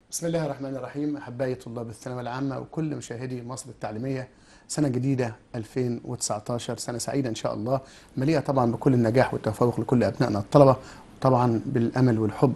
بسم الله الرحمن الرحيم أحبائي طلاب الثانوية العامة وكل مشاهدي مصر التعليمية سنة جديدة 2019 سنة سعيدة إن شاء الله مليئة طبعا بكل النجاح والتفوق لكل أبنائنا الطلبة طبعا بالأمل والحب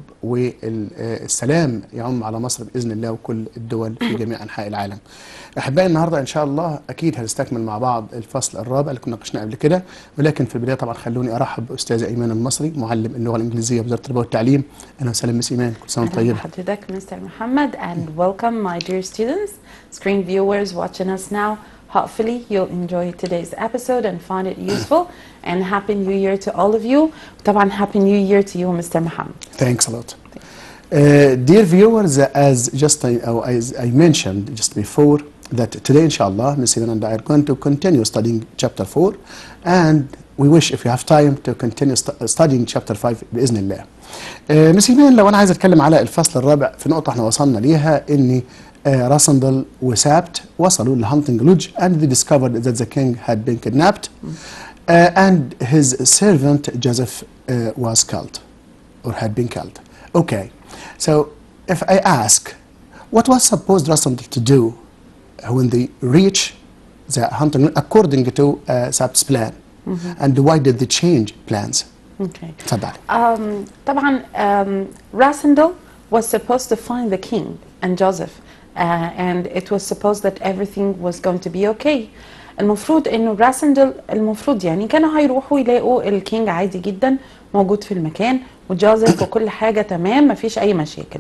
والسلام يعم على مصر بإذن الله وكل الدول في جميع أنحاء العالم أحبائي النهاردة إن شاء الله أكيد هنستكمل مع بعض الفصل الرابع اللي كنا ناقشناه قبل كده ولكن في البداية طبعا خلوني أرحب بأستاذة إيمان المصري معلم اللغة الإنجليزية بوزارة التربية والتعليم أهلا وسهلا مس إيمان كل سنة وأنت أهلا طيبة بحضرتك Mr. Muhammad and welcome my dear students, screen viewers watching us now. Hopefully you'll enjoy today's episode and find it useful and happy new year to all of you. طبعا happy new year to you Mr. Muhammad. Thanks a lot. Uh, dear viewers, as just I, uh, as I mentioned just before, that today, inshallah, Ms. Ivan and I are going to continue studying chapter 4, and we wish, if you have time, to continue st- studying chapter 5 بإذن الله. Uh, Ms. إيمان لو أنا عايز أتكلم على الفصل الرابع في نقطة احنا وصلنا ليها إن uh, راسندل وسابت وصلوا لهانتنج لودج and they discovered that the king had been kidnapped uh, and his servant Joseph uh, was killed or had been killed. Okay, so if I ask, what was supposed Rasandal to do when they reach the hunting according to uh, Sap's plan? And why did they change plans? Okay. تفضل. Um, طبعا um, Rasandal was supposed to find the king and Joseph uh, and it was supposed that everything was going to be okay المفروض انه راسندل المفروض يعني كانوا هيروحوا يلاقوا الكينج عادي جدا موجود في المكان وجوزيف وكل حاجه تمام مفيش اي مشاكل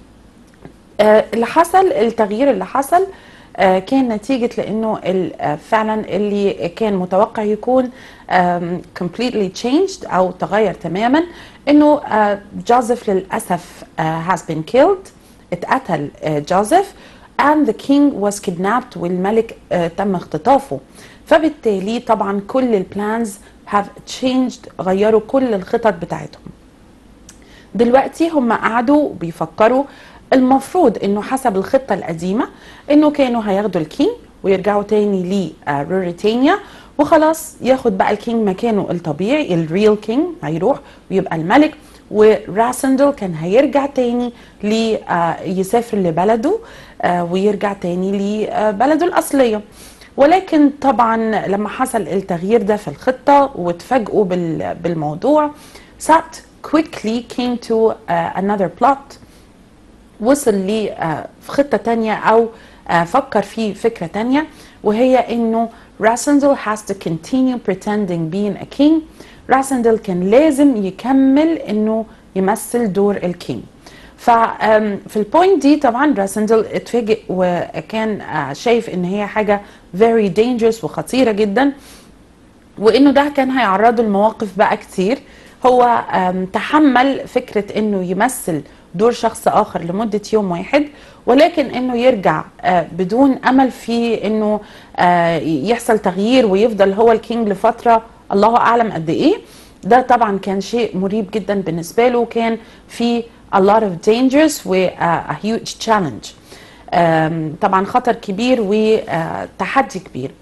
آه، اللي حصل التغيير اللي حصل آه، كان نتيجة لأنه ال- آه، فعلا اللي كان متوقع يكون آم، completely changed أو تغير تماما إنه آه، جوزيف للأسف آه، has been killed اتقتل آه، جوزيف and the king was kidnapped والملك آه، تم اختطافه فبالتالي طبعا كل البلانز have changed غيروا كل الخطط بتاعتهم دلوقتي هم قعدوا بيفكروا المفروض انه حسب الخطه القديمه انه كانوا هياخدوا الكينج ويرجعوا تاني لروريتانيا وخلاص ياخد بقى الكينج مكانه الطبيعي الريل كينج هيروح ويبقى الملك وراسندل كان هيرجع تاني لي آه، يسافر لبلده آه، ويرجع تاني لبلده الاصليه ولكن طبعا لما حصل التغيير ده في الخطه واتفاجئوا بال- بالموضوع سابت quickly came to uh, another plot وصل ل آه، في خطة تانية أو آه، فكر في فكرة تانية وهي إنه راسندل has to continue pretending being a king راسندل كان لازم يكمل إنه يمثل دور الكينج ففي البوينت دي طبعا راسندل اتفاجئ وكان آه، شايف ان هي حاجه very dangerous وخطيره جدا وانه ده كان هيعرضه لمواقف بقى كتير هو آم، تحمل فكره انه يمثل دور شخص اخر لمده يوم واحد ولكن انه يرجع آه، بدون امل في انه آه، يحصل تغيير ويفضل هو الكينج لفتره الله اعلم قد ايه ده طبعا كان شيء مريب جدا بالنسبه له وكان في a lot of dangers و uh, a huge challenge آم، طبعا خطر كبير وتحدي كبير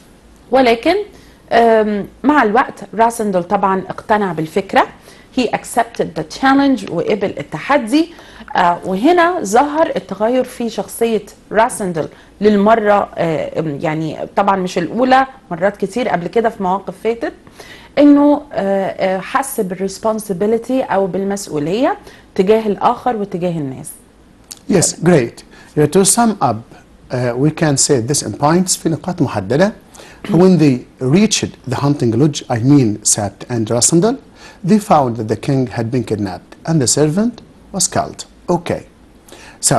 ولكن آم، مع الوقت راسندل طبعا اقتنع بالفكرة he accepted the challenge وقبل التحدي آه، وهنا ظهر التغير في شخصية راسندل للمرة آه، آم، يعني طبعا مش الأولى مرات كتير قبل كده في مواقف فاتت انه آه، آه، حس بالريسبونسبيلتي او بالمسؤولية تجاه الآخر وتجاه الناس Yes, great. Yeah, to sum up, uh, we can say this in points في نقاط محددة. When they reached the hunting lodge, I mean Sabt and Rasandal, they found that the king had been kidnapped and the servant was killed. Okay. So,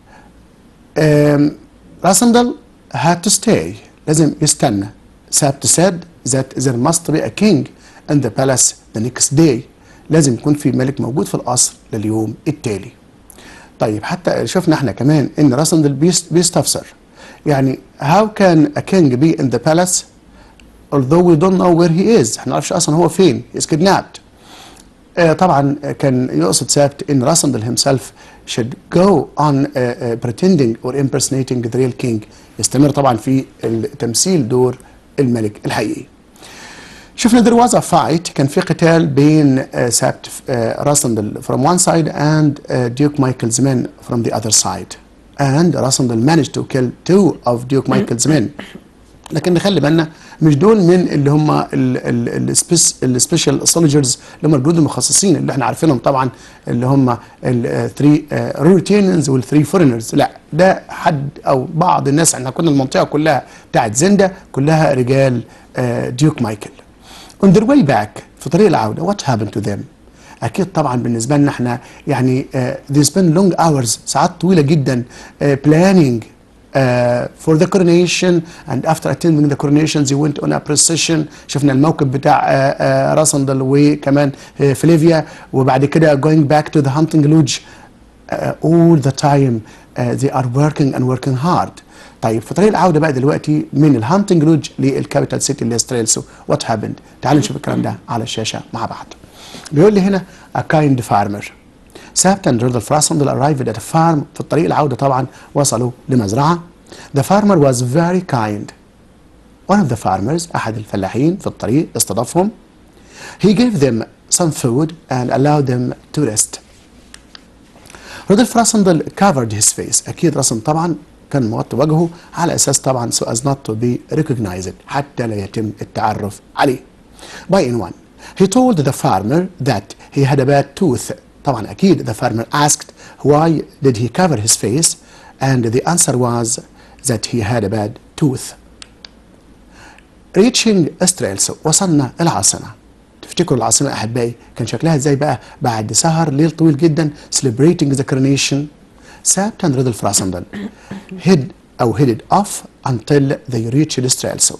um, Rasandal had to stay. لازم يستنى. Sabt said that there must be a king in the palace the next day. لازم يكون في ملك موجود في القصر لليوم التالي. طيب حتى شفنا احنا كمان ان راسندل بيست- بيستفسر يعني how can a king be in the palace although we don't know where he is احنا ما نعرفش اصلا هو فين he is kidnapped آه طبعا كان يقصد سابت ان راسندل himself should go on uh, uh, pretending or impersonating the real king يستمر طبعا في تمثيل دور الملك الحقيقي شفنا there was a fight كان في قتال بين uh, سابت uh, راسندل from one side and uh, Duke Michael's men from the other side and راسندل managed to kill two of Duke Michael's men لكن نخلي بالنا مش دول من اللي هم السبيشال سولجرز اللي هم الجنود المخصصين اللي احنا عارفينهم طبعا اللي هم الثري روتينز والثري فورينرز لا ده حد او بعض الناس احنا كنا المنطقه كلها بتاعت زنده كلها رجال ديوك مايكل on their way back في طريق العوده what happened to them اكيد طبعا بالنسبه لنا احنا يعني uh, they spend long hours ساعات طويله جدا uh, planning uh, for the coronation and after attending the coronation they went on a procession شفنا الموكب بتاع uh, uh, راسندل وكمان uh, فليفيا وبعد كده going back to the hunting lodge uh, all the time uh, they are working and working hard طيب في طريق العوده بقى دلوقتي من الهانتنج لودج للكابيتال سيتي اللي هي ستريلسو وات هابند تعالوا نشوف الكلام ده على الشاشه مع بعض بيقول لي هنا a kind farmer سابت and رودolf راسندل arrived at a farm في الطريق العوده طبعا وصلوا لمزرعه the farmer was very kind one of the farmers احد الفلاحين في الطريق استضافهم he gave them some food and allowed them to rest رودolf راسندل covered his face اكيد راسن طبعا كان مغطي وجهه على اساس طبعا so as not to be recognized حتى لا يتم التعرف عليه. By in one, he told the farmer that he had a bad tooth. طبعا اكيد the farmer asked why did he cover his face and the answer was that he had a bad tooth. Reaching Estrels وصلنا العاصمة. تفتكروا العاصمة أحبائي كان شكلها ازاي بقى بعد سهر ليل طويل جدا celebrating the coronation سابت and Rudolf Rassendal hid أو headed off until they reached Strelso.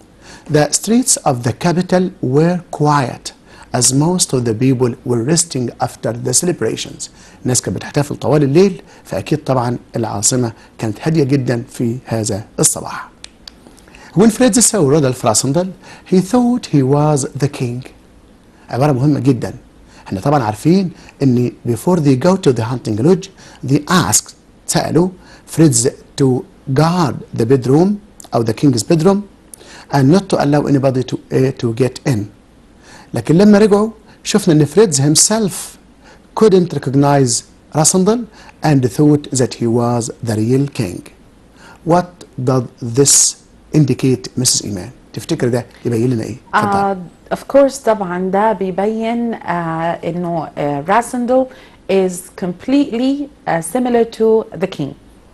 The streets of the capital were quiet as most of the people were resting after the celebrations. الناس كانت بتحتفل طوال الليل فأكيد طبعا العاصمة كانت هادية جدا في هذا الصباح. When Fred saw Rudolf Rassendal, he thought he was the king. عبارة مهمة جدا. احنا طبعا عارفين ان before they go to the hunting lodge they asked سألوا فريدز to guard the bedroom أو the king's bedroom and not to allow anybody to, uh, to get in لكن لما رجعوا شفنا ان فريدز himself couldn't recognize Rassendal and thought that he was the real king. What does this indicate Mrs. Iman? تفتكر ده يبين لنا ايه؟ اتفضل. Uh, of course طبعا ده بيبين uh, انه uh, Rassendal is completely uh, similar to the king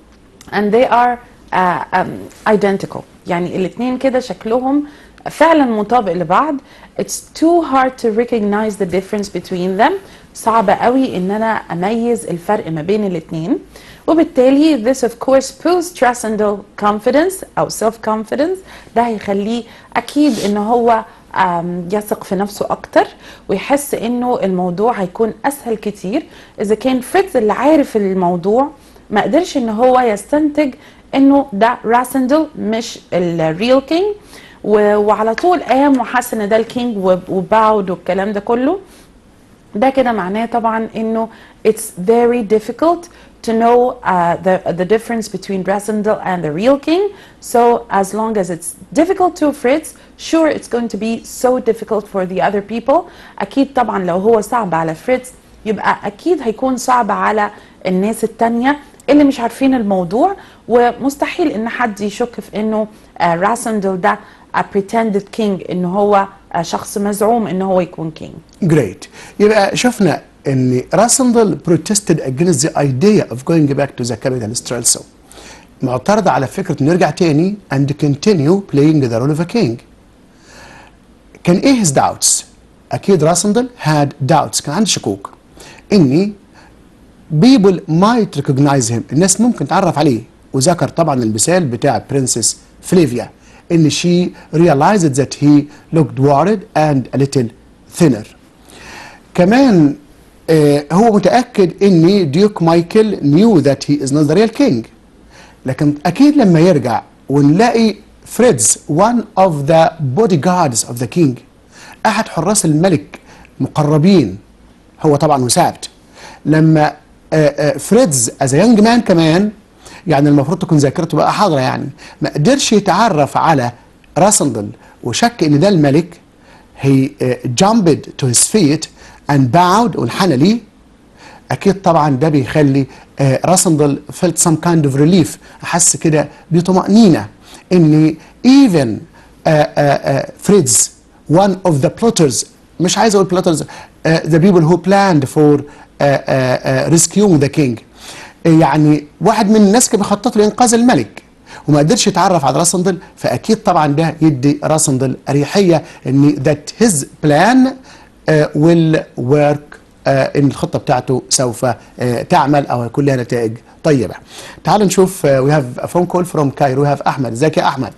and they are uh, um, identical يعني الاثنين كده شكلهم فعلا مطابق لبعض it's too hard to recognize the difference between them صعب قوي ان انا اميز الفرق ما بين الاثنين وبالتالي this of course boosts Rassendal confidence او self confidence ده هيخليه اكيد ان هو يثق في نفسه اكتر ويحس انه الموضوع هيكون اسهل كتير اذا كان فريدز اللي عارف الموضوع ما قدرش ان هو يستنتج انه ده راسندل مش الريل كينج وعلى طول قام وحس ان ده الكينج وباود والكلام ده كله ده كده معناه طبعا انه it's very difficult to know uh, the the difference between Rassendal and the real king. So as long as it's difficult to Fritz, sure it's going to be so difficult for the other people. أكيد طبعا لو هو صعب على فريتز يبقى أكيد هيكون صعب على الناس التانية اللي مش عارفين الموضوع ومستحيل إن حد يشك في إنه راسندل ده a pretended king إن هو شخص مزعوم إن هو يكون king. Great. يبقى شفنا ان راسندل protested against the idea of going back to the capital Strelso معترض على فكرة انه يرجع تاني and continue playing the role of a king كان ايه his doubts اكيد راسندل had doubts كان عنده شكوك اني people might recognize him الناس ممكن تعرف عليه وذكر طبعا المثال بتاع برنسس فليفيا ان she realized that he looked worried and a little thinner كمان آه هو متأكد ان ديوك مايكل knew that he is not the real king لكن اكيد لما يرجع ونلاقي فريدز one of the bodyguards of the king احد حراس الملك مقربين هو طبعا وثابت لما آه آه فريدز از يونج مان كمان يعني المفروض تكون ذاكرته بقى حاضره يعني ما قدرش يتعرف على راسندل وشك ان ده الملك he uh, jumped to his feet and bowed وانحنى ليه اكيد طبعا ده بيخلي آه، راسندل felt some kind of relief احس كده بطمأنينة ان even uh, uh, uh, Fritz one of the plotters مش عايز اقول plotters uh, the people who planned for uh, uh, uh, rescuing the king يعني واحد من الناس كانوا بيخططوا لانقاذ الملك وما قدرش يتعرف على راسندل فاكيد طبعا ده يدي راسندل اريحيه ان that his plan uh, will work uh, ان الخطه بتاعته سوف uh, تعمل او هيكون لها نتائج طيبه. تعالوا نشوف uh, we have a phone call from Cairo we have احمد ازيك يا احمد؟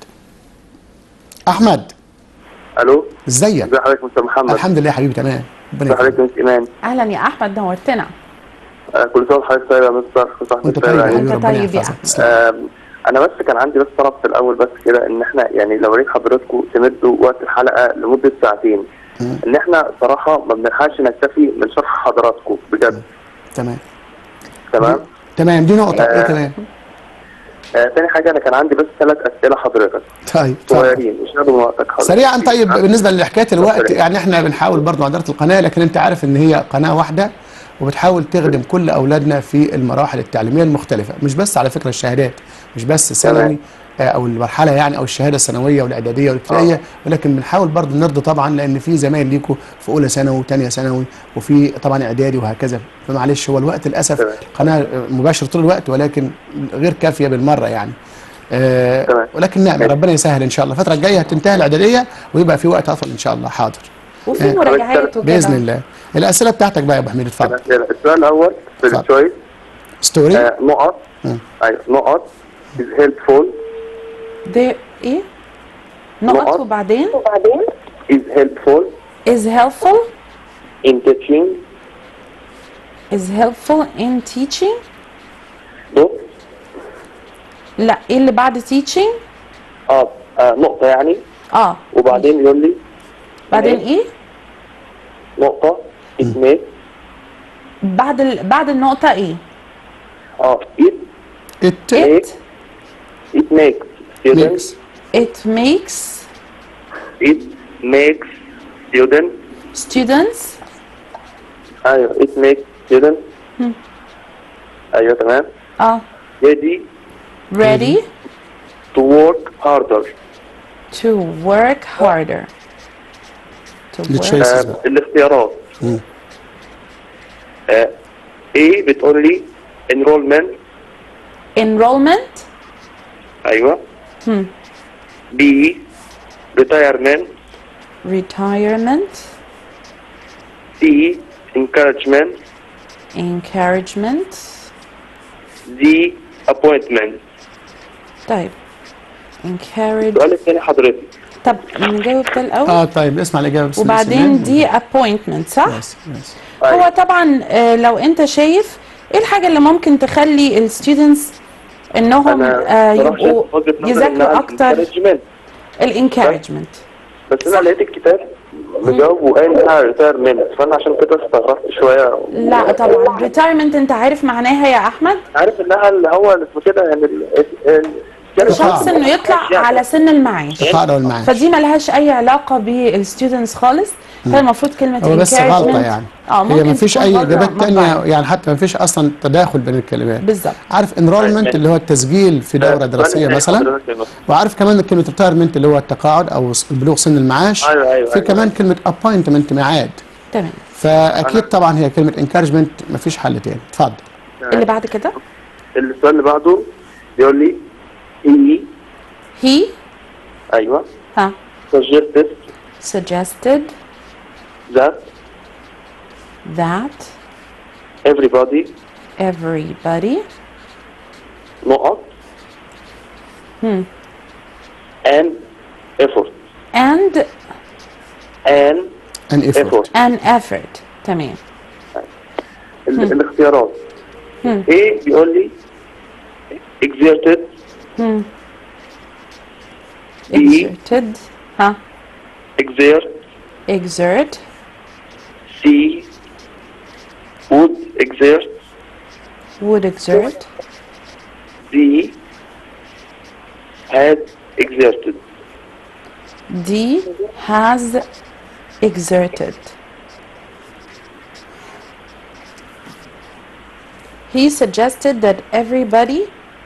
احمد الو ازيك؟ ازي حضرتك مستر محمد الحمد لله يا حبيبي تمام ربنا ازي حضرتك يخليك. مس ايمان اهلا يا احمد نورتنا آه، كل سنه وحضرتك طيب يا مستر كل سنه وانت وحضرتك طيب يا طيب حبيبي وانت ربنا طيب يا يحفظك أحمد. تسلم. آم، انا بس كان عندي بس طلب في الاول بس كده ان احنا يعني لو ريت حضراتكم تمدوا وقت الحلقه لمده ساعتين ان احنا صراحه ما بنلحقش نكتفي من شرح حضراتكم بجد تمام تمام تمام دي نقطه ايه آه. تمام آه تاني حاجه انا كان عندي بس ثلاث اسئله حضرتك طيب اتفضل. صغيرين مش هاخدوا من وقتك حضرتك سريعا طيب بالنسبه لحكايه الوقت اتفضل. يعني احنا بنحاول برضه مع اداره القناه لكن انت عارف ان هي قناه واحده وبتحاول تخدم كل اولادنا في المراحل التعليميه المختلفه مش بس على فكره الشهادات مش بس ثانوي تمام. آه، او المرحله يعني او الشهاده الثانويه والاعداديه والابتدائيه ولكن بنحاول برضه نرضي طبعا لان في زمايل ليكوا في اولى ثانوي وثانيه ثانوي وفي طبعا اعدادي وهكذا فمعلش هو الوقت للاسف تمام. قناه آه، مباشر طول الوقت ولكن غير كافيه بالمره يعني آه تمام. ولكن نعم ماشي. ربنا يسهل ان شاء الله الفتره الجايه هتنتهي الاعداديه ويبقى في وقت اطول ان شاء الله حاضر وفي آه، مراجعات وكده باذن الله الاسئله بتاعتك بقى يا ابو حميد اتفضل السؤال الاول في اتفضل. التشويس ستوري آه نقط مم. ايوه نقط is helpful ده ايه؟ نقط نقط. وبعدين is helpful is helpful in teaching is helpful in teaching دوت لا ايه اللي بعد teaching اه آه، نقطة يعني اه وبعدين يقول لي بعدين ايه نقطة it makes بعد ال... بعد النقطة ايه اه it it it it makes students makes it makes it makes students students ايوه it makes students ايوه تمام اه ready ready to work harder to work harder to The work choice. آه الاختيارات مم. آه A بتقول لي enrollment enrollment ايوه هم. B retirement retirement C encouragement encouragement D appointment طيب encourage السؤال الثاني حضرتك طب نجاوب ده الاول اه طيب اسمع الاجابه بس وبعدين دي appointment صح يس يس هو طبعا آه، لو انت شايف ايه الحاجه اللي ممكن تخلي الستودنتس انهم آه، صراحة شايف يبقوا وجهة نظري يذاكروا إنها اكتر encouragement. الانكارجمنت بس انا لقيت الكتاب مجاوب وقال انها ريتايرمنت فانا عشان كده استغربت شويه لا طبعا ريتايرمنت انت عارف معناها يا احمد عارف انها اللي هو اللي اسمه كده يعني ال- ال- ال- الشخص انه يطلع يعني. على سن المعاش القاعده والمعاش فدي ملهاش اي علاقه بالستودنتس خالص فالمفروض كلمه هو بس غلطه encouragement- يعني اه هي ممكن ما فيش تكون اي بره اجابات مطبعي. تانية يعني حتى ما فيش اصلا تداخل بين الكلمات بالظبط عارف انرولمنت اللي هو التسجيل في دوره السؤال دراسيه الثاني مثلا حضرتك يا مصر. وعارف كمان كلمه ريتايرمنت اللي هو التقاعد او بلوغ سن المعاش أيوة، أيوة، في أيوة. كمان كلمه ابوينتمنت ميعاد تمام فاكيد طبعا هي كلمه انكارجمنت ما فيش حل تاني اتفضل اللي بعد كده السؤال اللي بعده بيقول لي he he ايوه ها suggested suggested that that everybody everybody نقط Hmm. and effort and and ان effort effort an effort تمام ال- الاختيارات Hmm. A بيقول لي exerted Hmm. B exerted ها exert exert C would exert would exert D had exerted D has exerted he suggested that everybody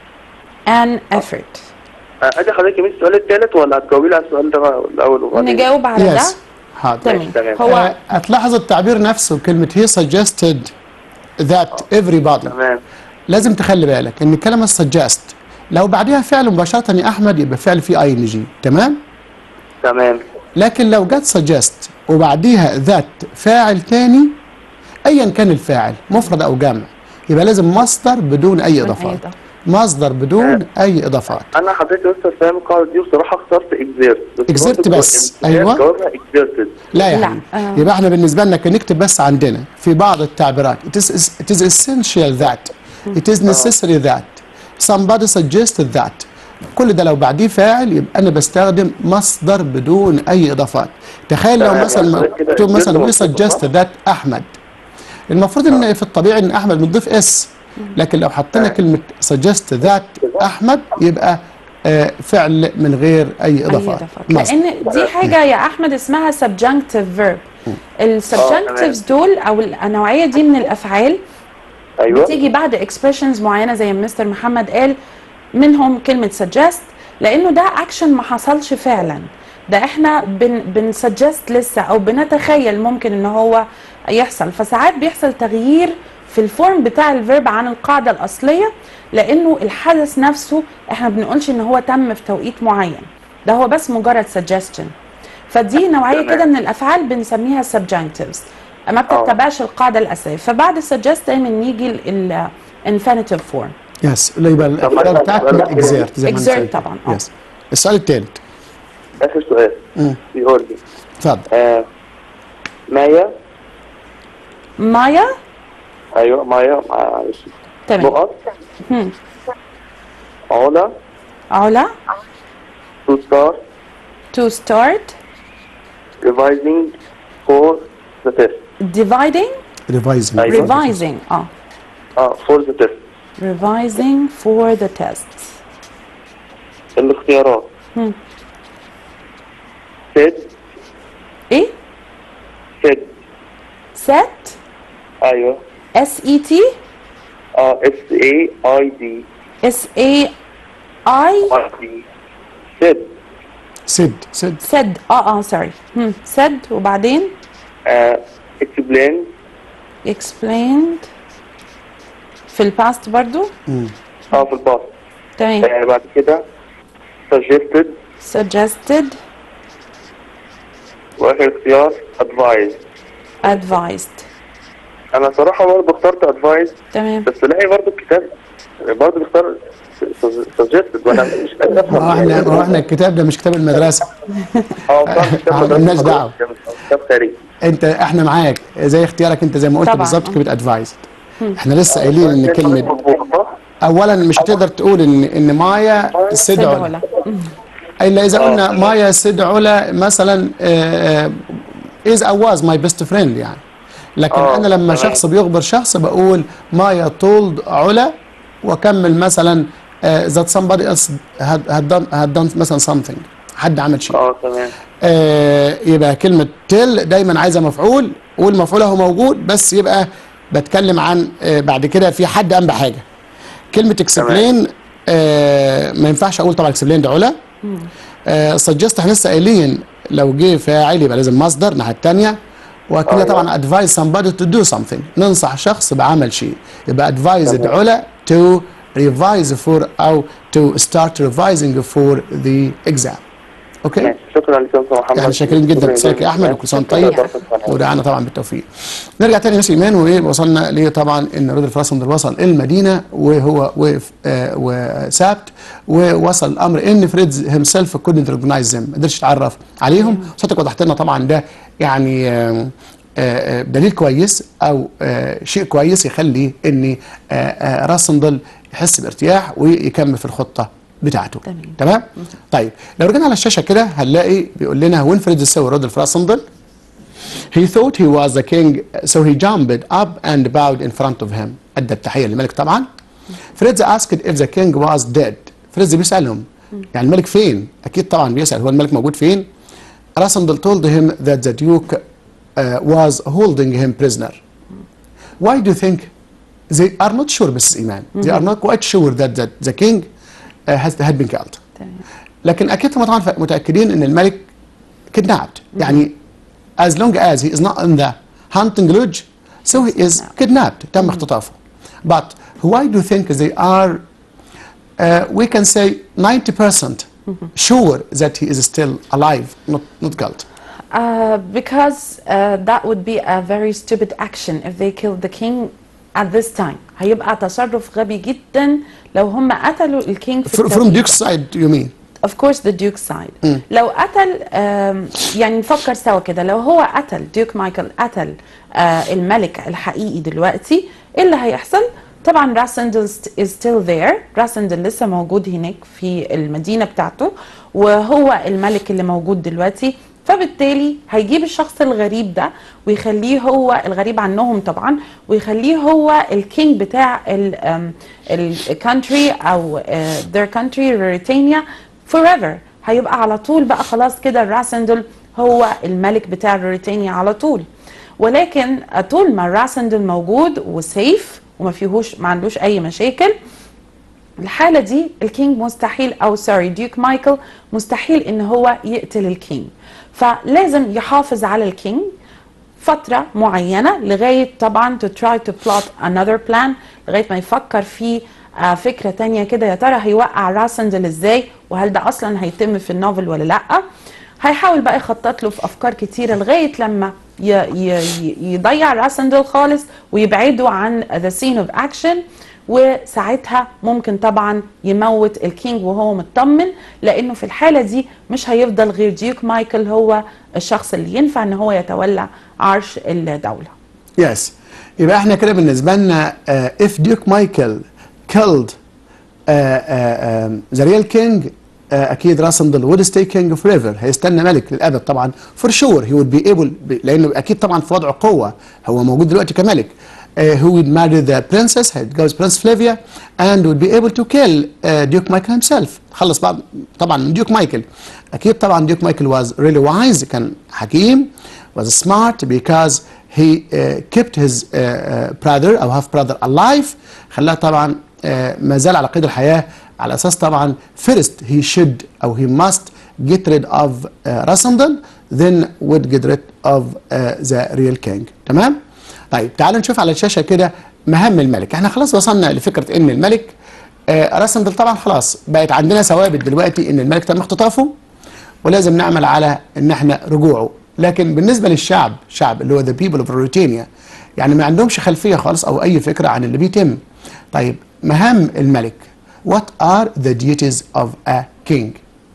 an effort آه، ادي حضرتك مين السؤال الثالث ولا هتجاوبي لي على السؤال ده بقى الاول وبعدين نجاوب على ده يس حاضر تمام تمام. هو آه، هتلاحظ التعبير نفسه كلمة he suggested that everybody تمام لازم تخلي بالك ان كلمة suggest لو بعدها فعل مباشرة يا احمد يبقى فعل فيه اي ان جي تمام تمام لكن لو جت suggest وبعديها that فاعل تاني ايا كان الفاعل مفرد او جمع يبقى لازم مصدر بدون اي أي اضافات إضافة. مصدر بدون اي اضافات انا حضرتك لسه فاهم القاعده دي بصراحه اخترت اكزيرت exert بس. أيوة. جوابها اكزيرتد لا يا لا، حبيبي آه. يبقى احنا بالنسبه لنا كان نكتب بس عندنا في بعض التعبيرات it is, it is essential that it is necessary that somebody suggested that كل ده لو بعديه فاعل يبقى انا بستخدم مصدر بدون اي اضافات تخيل لو تمام، مثلا يعني كده مكتوب مثلا we exert مظبوط، suggested that احمد المفروض ان في الطبيعي ان احمد بنضيف اس لكن لو حطينا كلمه suggest that احمد يبقى آه، فعل من غير اي أي اضافات إضافات مصدر. لأن دي حاجة يا أحمد اسمها subjunctive verb السبجنكتيفز دول أو النوعية دي من الأفعال ايوه بتيجي بعد expressions معينة زي ما مستر محمد قال منهم كلمة suggest لأنه ده أكشن ما حصلش فعلا ده احنا بن بنسجست لسه او بنتخيل ممكن ان هو يحصل فساعات بيحصل تغيير في الفورم بتاع الفيرب عن القاعده الاصليه لانه الحدث نفسه احنا بنقولش ان هو تم في توقيت معين ده هو بس مجرد suggestion فدي نوعيه تمام. كده من الافعال بنسميها subjunctives ما بتتبعش القاعده الاساسيه فبعد suggest دايما نيجي ال infinitive form يس يبقى الافعال مثلا بتاعك سؤال من أخير. اكزيرت زي ما انت exert قلت. طبعا، آه. يس السؤال الثالث اخر سؤال مم. بيقول لي اتفضل آه مايا مايا ايوه مايا معلش تمام نقط هم. علا علا to start to start revising for the test dividing ريفايزنج أيوة. revising اه اه for the test revising for the tests الاختيارات هم. said ايه said set ايوه S E T اه S A I D S A I I D said سد سد said اه اه sorry هم. said وبعدين آه explain explained في الباست برضو اه في الباص تمام آه بعد كده suggested suggested واخر اختيار advised advised انا صراحه برضه اخترت advised تمام بس الاقي برضه الكتاب برضه بيختار suggested وانا مش قادر ما افهم هو احنا ما هو احنا الكتاب ده مش كتاب المدرسه اه فعلا الكتاب آه، ده مالناش دعوة. كتاب خارجي انت احنا معاك زي اختيارك انت زي ما قلت طبعاً. بالظبط كلمه ادفايزد احنا لسه قايلين ان كلمه مظبوط صح؟ اولا مش هتقدر تقول ان ان مايا سد علا علا الا اذا قلنا مايا سد علا مثلا از او واز ماي بيست فريند يعني لكن آه، انا لما تمام. شخص بيخبر شخص بقول مايا تولد علا واكمل مثلا ذات somebody else had, had, done, had done مثلا something حد عمل شيء اه تمام آه يبقى كلمة تل دايما عايزة مفعول والمفعول هو موجود بس يبقى بتكلم عن آه بعد كده في حد قام بحاجة كلمة اكسبلين آه ما ينفعش اقول طبعا اكسبلين ده علا آه سجست احنا لسه قايلين لو جه فاعل يبقى لازم مصدر الناحية التانية وكده أيوة. طبعا advise somebody to do something ننصح شخص بعمل شيء يبقى advised تمام. علا to revise for او to start revising for the exam اوكي ماشي شكرا لك يا استاذ محمد احنا شاكرين جدا شكراً لاتصالك يا احمد وكل سنه وأنت طيب ودعانا طبعا بالتوفيق. نرجع تاني مس ايمان وايه وصلنا ليه طبعا ان رودolf راسندل وصل المدينه وهو وقف آه وسابت ووصل الامر ان فريدز هيم سيلف كودنت ريكوجنايز ذيم ما قدرش يتعرف عليهم صوتك وضحت لنا طبعا ده يعني آه آه، دليل كويس او آه، شيء كويس يخلي ان آه، آه، راسندل يحس بارتياح ويكمل في الخطه بتاعته تمام. تمام طيب لو رجعنا على الشاشه كده هنلاقي بيقول لنا وينفريد سوى رودolf راسندل He thought he was the king so he jumped up and bowed in front of him أدى التحية للملك طبعا فريدز asked if the king was dead فريدز بيسألهم يعني الملك فين أكيد طبعا بيسأل هو الملك موجود فين Rasandel told him that the Duke uh, was holding him prisoner. Why do you think they are not sure, Mrs. Iman? They are not quite sure that, that the king uh, has had been killed. تمام. لكن اكيد طبعا متاكدين ان الملك kidnapped يعني as long as he is not in the hunting lodge so he is kidnapped تم اختطافه but why do you think they are uh, we can say 90% sure that he is still alive not not killed Uh, because uh, that would be a very stupid action if they killed the king at this time هيبقى تصرف غبي جدا لو هم قتلوا الكينج في Fr- from التوقيت Duke's ده. side you mean of course the Duke side لو قتل آم، يعني نفكر سوا كده لو هو قتل ديوك مايكل قتل آه، الملك الحقيقي دلوقتي ايه اللي هيحصل طبعا راسندل is still there راسندل لسه موجود هناك في المدينة بتاعته وهو الملك اللي موجود دلوقتي فبالتالي هيجيب الشخص الغريب ده ويخليه هو الغريب عنهم طبعا ويخليه هو الكينج بتاع الكونتري او آه، their country ريتانيا forever هيبقى على طول بقى خلاص كده الراسندل هو الملك بتاع ريتانيا على طول ولكن طول ما الراسندل موجود وسيف وما فيهوش ما عندوش اي مشاكل الحالة دي الكينج مستحيل أو سوري ديوك مايكل مستحيل إن هو يقتل الكينج فلازم يحافظ على الكينج فترة معينة لغاية طبعا to try to plot another plan لغاية ما يفكر في آه، فكرة تانية كده يا ترى هيوقع راسندل ازاي وهل ده أصلا هيتم في النوفل ولا لأ هيحاول بقى يخطط له في أفكار كتيرة لغاية لما ي- ي- ي- يضيع راسندل خالص ويبعده عن the scene of action وساعتها ممكن طبعا يموت الكينج وهو مطمن لانه في الحاله دي مش هيفضل غير ديوك مايكل هو الشخص اللي ينفع ان هو يتولى عرش الدوله Yes. يبقى احنا كده بالنسبة لنا uh, if Duke Michael killed uh, uh, um, the real king uh, أكيد راسندل would stay king forever هيستنى ملك للأبد طبعا for sure he would be able ب- لأنه أكيد طبعا في وضع قوة هو موجود دلوقتي كملك uh, who would marry the princess هيتجوز Prince Flavia and would be able to kill uh, Duke Michael himself خلص بعد طبعا من Duke Michael أكيد طبعا Duke Michael was really wise كان حكيم was smart because he uh, kept his uh, uh, brother أو half brother alive خلاه طبعا uh, ما زال على قيد الحياة على أساس طبعا first he should أو he must get rid of uh, Rasandal then would get rid of uh, the real king تمام؟ طيب تعالوا نشوف على الشاشة كده مهام الملك احنا خلاص وصلنا لفكرة ان الملك آه راسندل طبعا خلاص بقت عندنا ثوابت دلوقتي ان الملك تم اختطافه ولازم نعمل على ان احنا رجوعه لكن بالنسبه للشعب شعب اللي هو ذا بيبل اوف روتينيا يعني ما عندهمش خلفيه خالص او اي فكره عن اللي بيتم طيب مهام الملك what are the duties of a king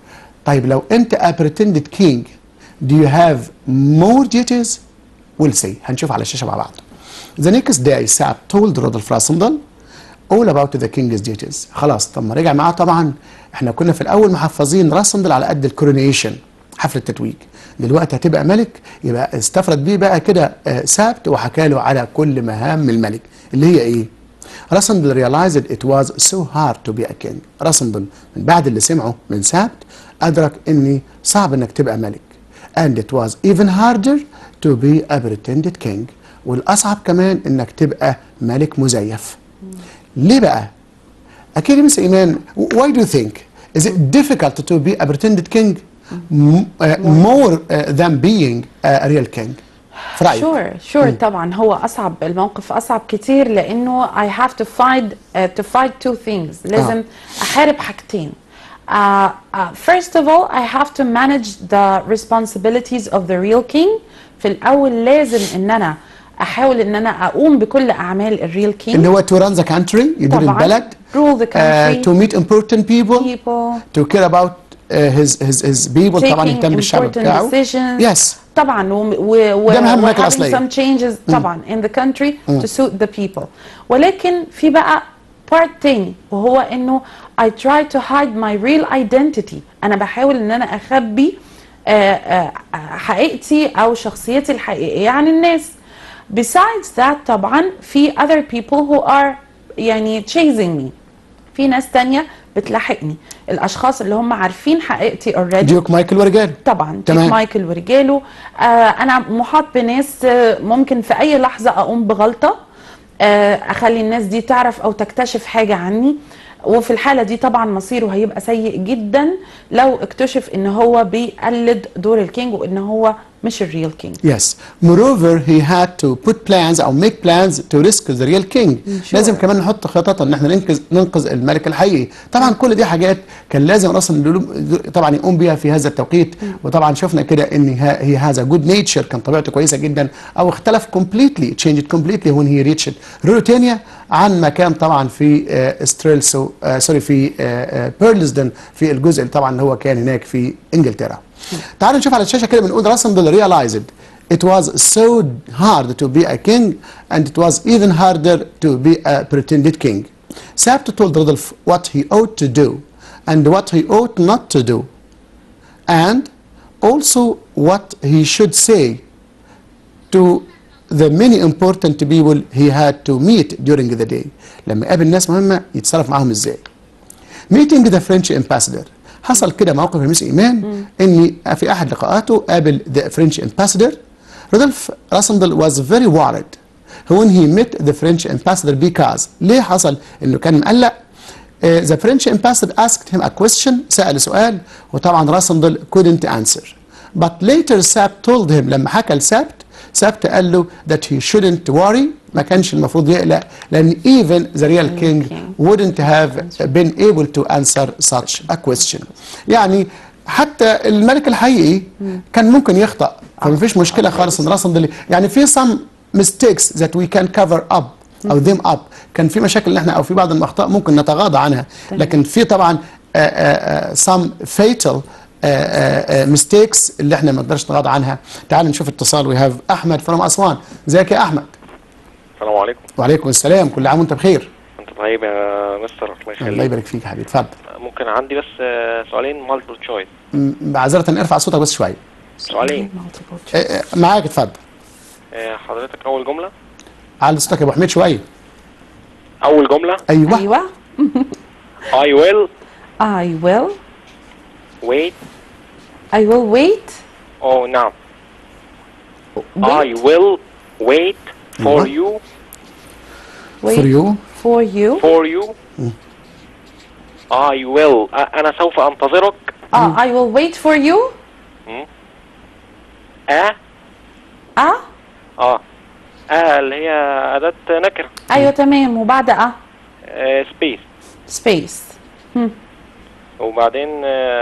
طيب لو انت a pretended king do you have more duties we'll see هنشوف على الشاشه مع بعض the next day Sap told Rodolph Rasendal all about the king's duties خلاص طب ما رجع معاه طبعا احنا كنا في الاول محفظين راسندل على قد الكورونيشن حفل التتويج دلوقتي هتبقى ملك يبقى استفرد بيه بقى كده آه، سابت وحكى له على كل مهام الملك اللي هي ايه راسندل realized it was so hard to be a king راسندل من بعد اللي سمعه من سابت ادرك اني صعب انك تبقى ملك and it was even harder to be a pretended king والاصعب كمان انك تبقى ملك مزيف ليه بقى اكيد يا مس ايمان why do you think is it difficult to be a pretended king m- uh, more uh, than being a real king في رايك شور شور طبعا هو اصعب الموقف اصعب كتير لانه I have to find uh, to fight two things لازم احارب حاجتين Uh, uh, first of all, I have to manage the responsibilities of the real king. في الأول لازم إن أنا أحاول إن أنا أقوم بكل أعمال الريل king. اللي هو to run the country يدير طبعاً. البلد Rule the uh, country. to meet important people people. to care about uh, his his his people طبعا taking يهتم بالشعب important بتاعه decisions. yes طبعا و, و, و ده مهمة و having الأصلية. some changes طبعا in the country to suit the people ولكن في بقى part تاني وهو انه I try to hide my real identity انا بحاول ان انا اخبي آه، آه، حقيقتي او شخصيتي الحقيقية عن الناس besides that طبعا في other people who are يعني chasing me في ناس تانية بتلاحقني الاشخاص اللي هم عارفين حقيقتي اوريدي ديوك مايكل ورجال طبعا تمام. تمام. مايكل ورجاله آه انا محاط بناس آه ممكن في اي لحظه اقوم بغلطه آه اخلي الناس دي تعرف او تكتشف حاجه عني وفي الحالة دي طبعا مصيره هيبقى سيء جدا لو اكتشف ان هو بيقلد دور الكينج وان هو مش الريال كينج Yes. Moreover, he had to put plans or make plans to rescue the real king. sure. لازم كمان نحط خطط ان احنا ننقذ ننقذ الملك الحقيقي. طبعا كل دي حاجات كان لازم اصلا طبعا يقوم بيها في هذا التوقيت وطبعا شفنا كده ان هي هذا جود نيتشر كان طبيعته كويسه جدا او اختلف completely changed completely when he reached روتينيا عن ما كان طبعا في آه، ستريلسو آه، سوري في آه، آه، بيرلزدن في الجزء اللي طبعا اللي هو كان هناك في انجلترا. تعالوا نشوف على الشاشه كده بنقول راسندل realized it was so hard to be a king and it was even harder to be a pretended king. Sabt told Rodolph what he ought to do and what he ought not to do and also what he should say to the many important people he had to meet during the day. لما قابل ناس مهمة يتصرف معاهم ازاي. meeting the French ambassador حصل كده موقف يا مس ايمان اني في احد لقاءاته قابل the French ambassador رودolph راسندل was very worried when he met the French ambassador because ليه حصل انه كان مقلق Uh, the French ambassador asked him a question سأل سؤال وطبعا راسندل couldn't answer but later Sabt told him لما حكى لسابت سابت قال له that he shouldn't worry ما كانش المفروض يقلق لأن even the real king king. wouldn't have been able to answer such a question يعني حتى الملك الحقيقي كان ممكن يخطأ فما فيش مشكلة خالص ان راسندل يعني في some mistakes that we can cover up او them up كان في مشاكل ان احنا او في بعض الاخطاء ممكن نتغاضى عنها لكن في طبعا آه، آه، آه، some fatal ميستيكس اللي احنا ما نقدرش نتغاضى عنها تعال نشوف اتصال وي هاف احمد فروم اسوان ازيك يا احمد السلام عليكم وعليكم السلام كل عام وانت بخير انت طيب يا مستر الله الله يخليك يبارك فيك يا حبيبي اتفضل ممكن عندي بس آه، سؤالين مالتيبل تشويس م- معذره ارفع صوتك بس شويه سؤالين Multiple آه، آه، معاك اتفضل آه، حضرتك اول جمله على صوتك يا ابو حميد شويه اول جمله ايوه ايوه I will I will wait I will wait oh نعم I wait will wait for أيوة. you wait for you for you for you I will أ- انا سوف انتظرك اه I will wait for you اه اه اه اه اللي هي اداه نكره ايوه تمام وبعد اه سبيس space وبعدين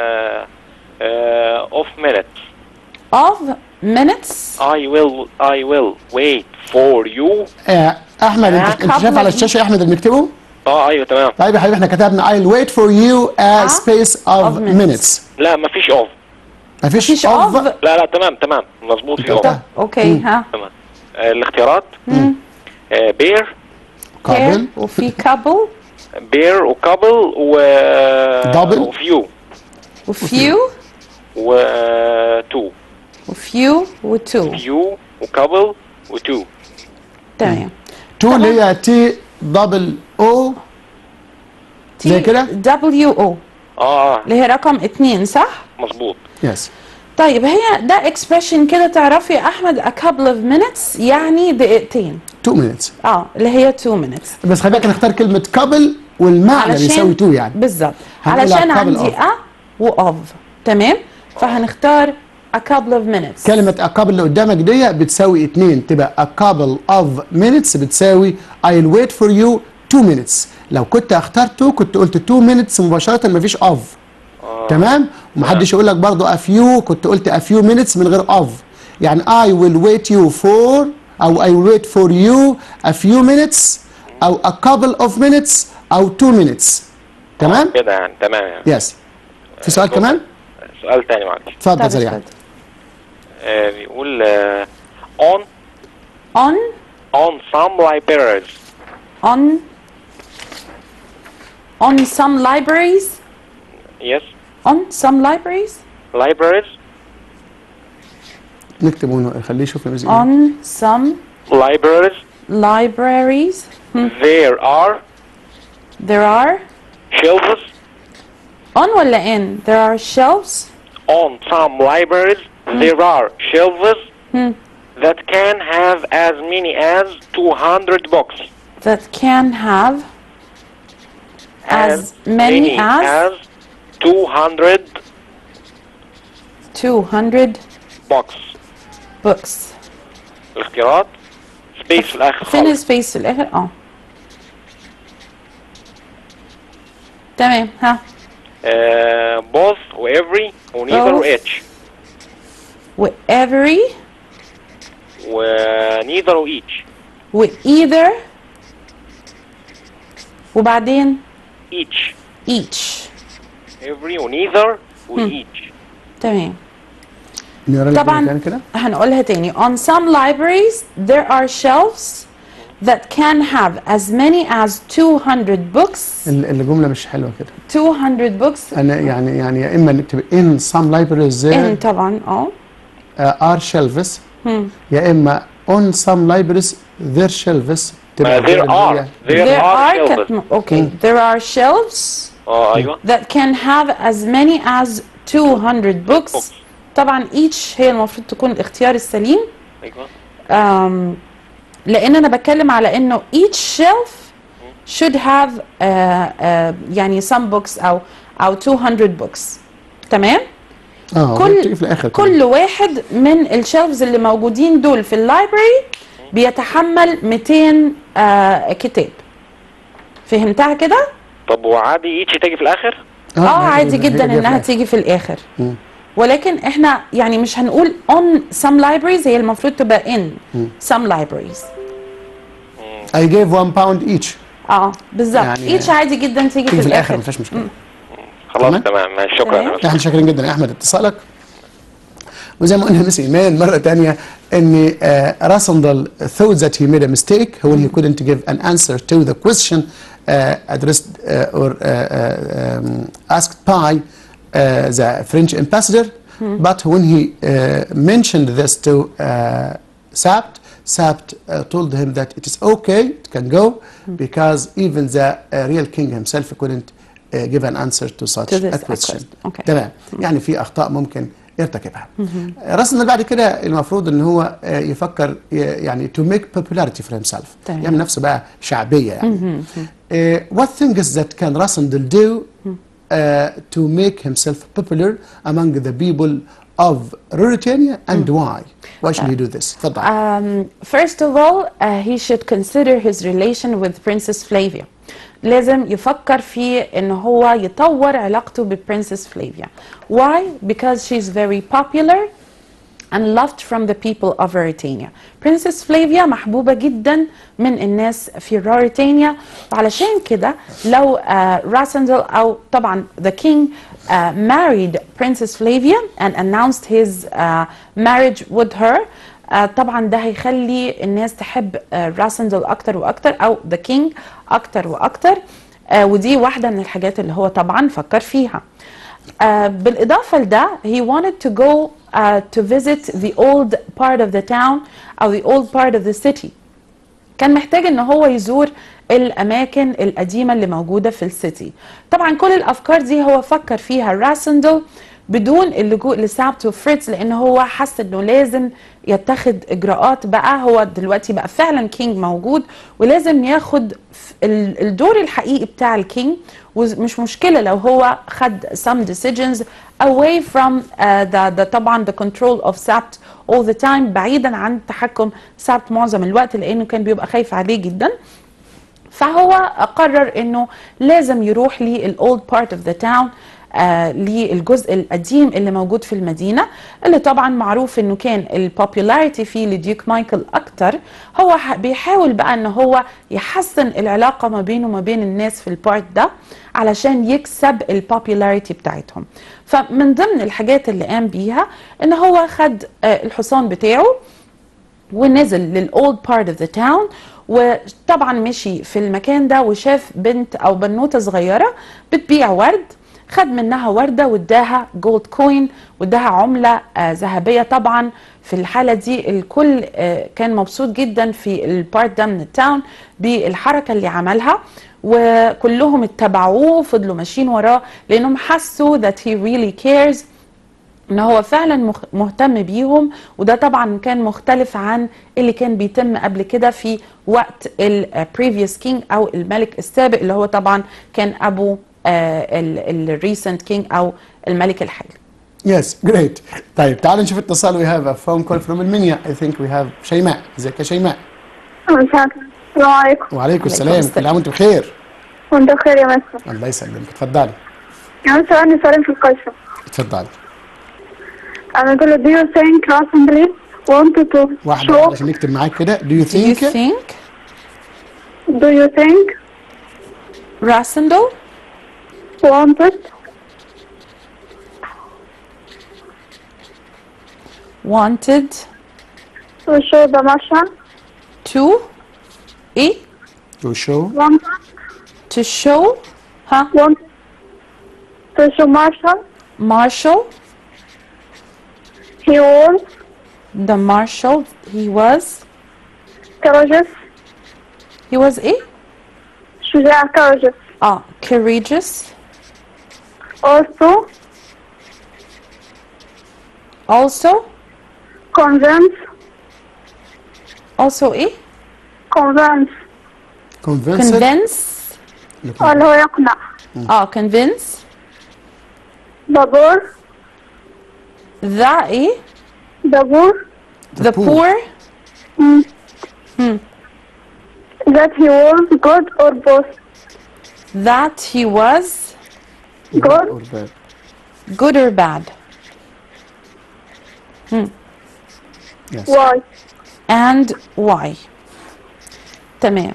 اوف minutes of minutes I will I will wait for you آه، احمد انت انت قبل- شايف على الشاشه يا احمد اللي بنكتبه اه ايوه تمام طيب يا حبيبي احنا كتبنا I'll wait for you a space of of minutes. minutes لا مفيش اوف مفيش مفيش of of لا لا تمام تمام مظبوط في أنت- اوف اوكي ها تمام آه، الاختيارات بير قابل pair وفي couple بير وكابل و Double. وفيو وفيو وتو وفيو وتو فيو وكابل وتو تمام تو اللي هي تي دبل او زي كده دبليو او اه اه اللي هي رقم اتنين صح؟ مظبوط يس طيب هي ده اكسبريشن كده تعرفي يا احمد a couple of minutes يعني دقيقتين 2 minutes اه اللي هي 2 minutes بس خلي بالك نختار كلمة قبل والمعنى بيساوي 2 يعني بالظبط هنقولها علشان couple عندي of. a و of تمام فهنختار a couple of minutes كلمة a couple اللي قدامك دي بتساوي 2 تبقى a couple of minutes بتساوي I'll wait for you 2 minutes لو كنت اخترت 2 كنت قلت 2 minutes مباشرة مفيش of تمام ومحدش يقول لك برضه a few كنت قلت a few minutes من غير of يعني I will wait you for أو I will wait for you a few minutes أو a couple of minutes أو 2 minutes تمام؟ كده يعني تمام يعني يس في سؤال كمان؟ سؤال تاني معلش اتفضل طب سريعا اتفضل. آه بيقول آه on on on some libraries on on some libraries yes on some libraries libraries نكتب ونه- خليه يشوف يا مزيد on some libraries libraries there are there are shelves on ولا in there are shelves On some libraries, there are shelves that can have as many as 200 books. that can have as many as 200 200 books. books الاختيارات سبيس في الاخر فين خالص السبيس في الاخر اه تمام ها آه both و every و neither و Both. each و every و neither و each و either وبعدين each each every و neither و each تمام نقرا لك طبعا تاني كده هنقولها تاني on some libraries there are shelves that can have as many as 200 books ال- الجمله مش حلوه كده 200 books انا يعني يعني يا اما نكتب in some libraries in there طبعا اه uh, are shelves يا اما on some libraries their shelves ما تبقى there are هي- there there are are shelves كانت- okay there are shelves اه ايوه that can have as many as 200 books Books. طبعا each هي المفروض تكون الاختيار السليم ايوه um, لان انا بتكلم على انه each shelf should have uh, uh, يعني some books او او 200 books تمام اه كل بتيجي في الاخر كده. كل واحد من الشيلفز اللي موجودين دول في اللايبرري بيتحمل 200 آه كتاب فهمتها كده؟ طب وعادي each تيجي في الاخر اه هي- عادي هي- جدا هي دي انها في تيجي في الاخر ولكن احنا يعني مش هنقول on some libraries هي المفروض تبقى in some libraries I gave one pound each اه بالظبط يعني each عادي جدا تيجي تيجي في في الاخر الاخر مفيش مشكله خلاص تمام. تمام ماشي، شكرا تمام. يا مستر. احنا شاكرين جدا يا احمد اتصالك وزي ما قلنا مس ايمان مره تانية ان uh, راسندل thought that he made a mistake when he couldn't give an answer to the question uh, addressed uh, or uh, uh, um, asked by uh, the French ambassador but when he uh, mentioned this to uh, Sabt Sabt uh, told him that it is okay it can go because even the uh, real king himself couldn't uh, give an answer to such To this a question question. Okay. تمام يعني في اخطاء ممكن يرتكبها راس النال بعد كده المفروض ان هو آه، يفكر ي- يعني to make popularity for himself تمام. يعمل نفسه بقى شعبيه يعني آه، what things that can Rasandal do uh, to make himself popular among the people of Ruritania and why why should he do this اتفضل Um, first of all, uh, he should consider his relation with Princess Flavia. لازم يفكر في ان هو يطور علاقته ببرنسس فلافيا. Why? Because she's very popular and loved from the people of Ruritania. Princess Flavia محبوبة جدا من الناس في Ruritania وعلشان كده لو uh, راسندل أو طبعا the king uh, married Princess Flavia and announced his uh, marriage with her uh, طبعا ده هيخلي الناس تحب uh, راسندل أكتر وأكتر أو the king أكتر وأكتر uh, ودي واحدة من الحاجات اللي هو طبعا فكر فيها. Uh, بالإضافة لده he wanted to go uh, to visit the old part of the town أو the old part of the city كان محتاج ان هو يزور الاماكن القديمه اللي موجوده في السيتي طبعا كل الافكار دي هو فكر فيها راسندل بدون اللجوء لسابت وفريتز لان هو حس انه لازم يتخذ اجراءات بقى هو دلوقتي بقى فعلا كينج موجود ولازم ياخد ف- ال- الدور الحقيقي بتاع الكينج ومش مشكله لو هو خد some decisions away from uh, the, the طبعا the control of سابت all the time بعيدا عن تحكم سابت معظم الوقت لانه كان بيبقى خايف عليه جدا فهو قرر انه لازم يروح للاولد بارت اوف ذا تاون للجزء القديم اللي موجود في المدينه اللي طبعا معروف انه كان البوبولاريتي فيه لديوك مايكل اكتر هو ح- بيحاول بقى ان هو يحسن العلاقه ما بينه وما بين الناس في البارت ده علشان يكسب البوبولاريتي بتاعتهم فمن ضمن الحاجات اللي قام بيها ان هو خد آه، الحصان بتاعه ونزل للاولد بارت اوف ذا تاون وطبعا مشي في المكان ده وشاف بنت او بنوته صغيره بتبيع ورد خد منها ورده واداها جولد كوين واداها عمله آه ذهبيه طبعا في الحالة دي الكل آه، كان مبسوط جدا في البارت ده من التاون بالحركة اللي عملها وكلهم اتبعوه وفضلوا ماشيين وراه لأنهم حسوا that he really cares ان هو فعلا مخ- مهتم بيهم وده طبعا كان مختلف عن اللي كان بيتم قبل كده في وقت البريفيوس كينج او الملك السابق اللي هو طبعا كان ابو الريسنت كينج او الملك الحالي Yes, great. طيب تعالوا نشوف اتصال we have a phone call from المنيا I think we have شيماء ازيك يا شيماء السلام عليكم وعليكم السلام السلام. كل عام وانتم بخير وانت بخير يا مستر الله يسلمك اتفضلي يعني سؤالي سؤالين في القصة اتفضلي أنا أقول له do you think Rosenblatt wanted to واحدة show عشان نكتب معاك كده do you Do you think think do you think Rasendal wanted wanted to show the Martian to ايه to show wanted to show ها wanted to show Martian Marshall he was the Marshall he was courageous he was ايه شجاع courageous اه courageous also also convince also ايه convince convinced convince اللي هو يقنع اه convince دبور the ايه دبور the poor that he was good or both that he was good or bad good or bad yes why and why تمام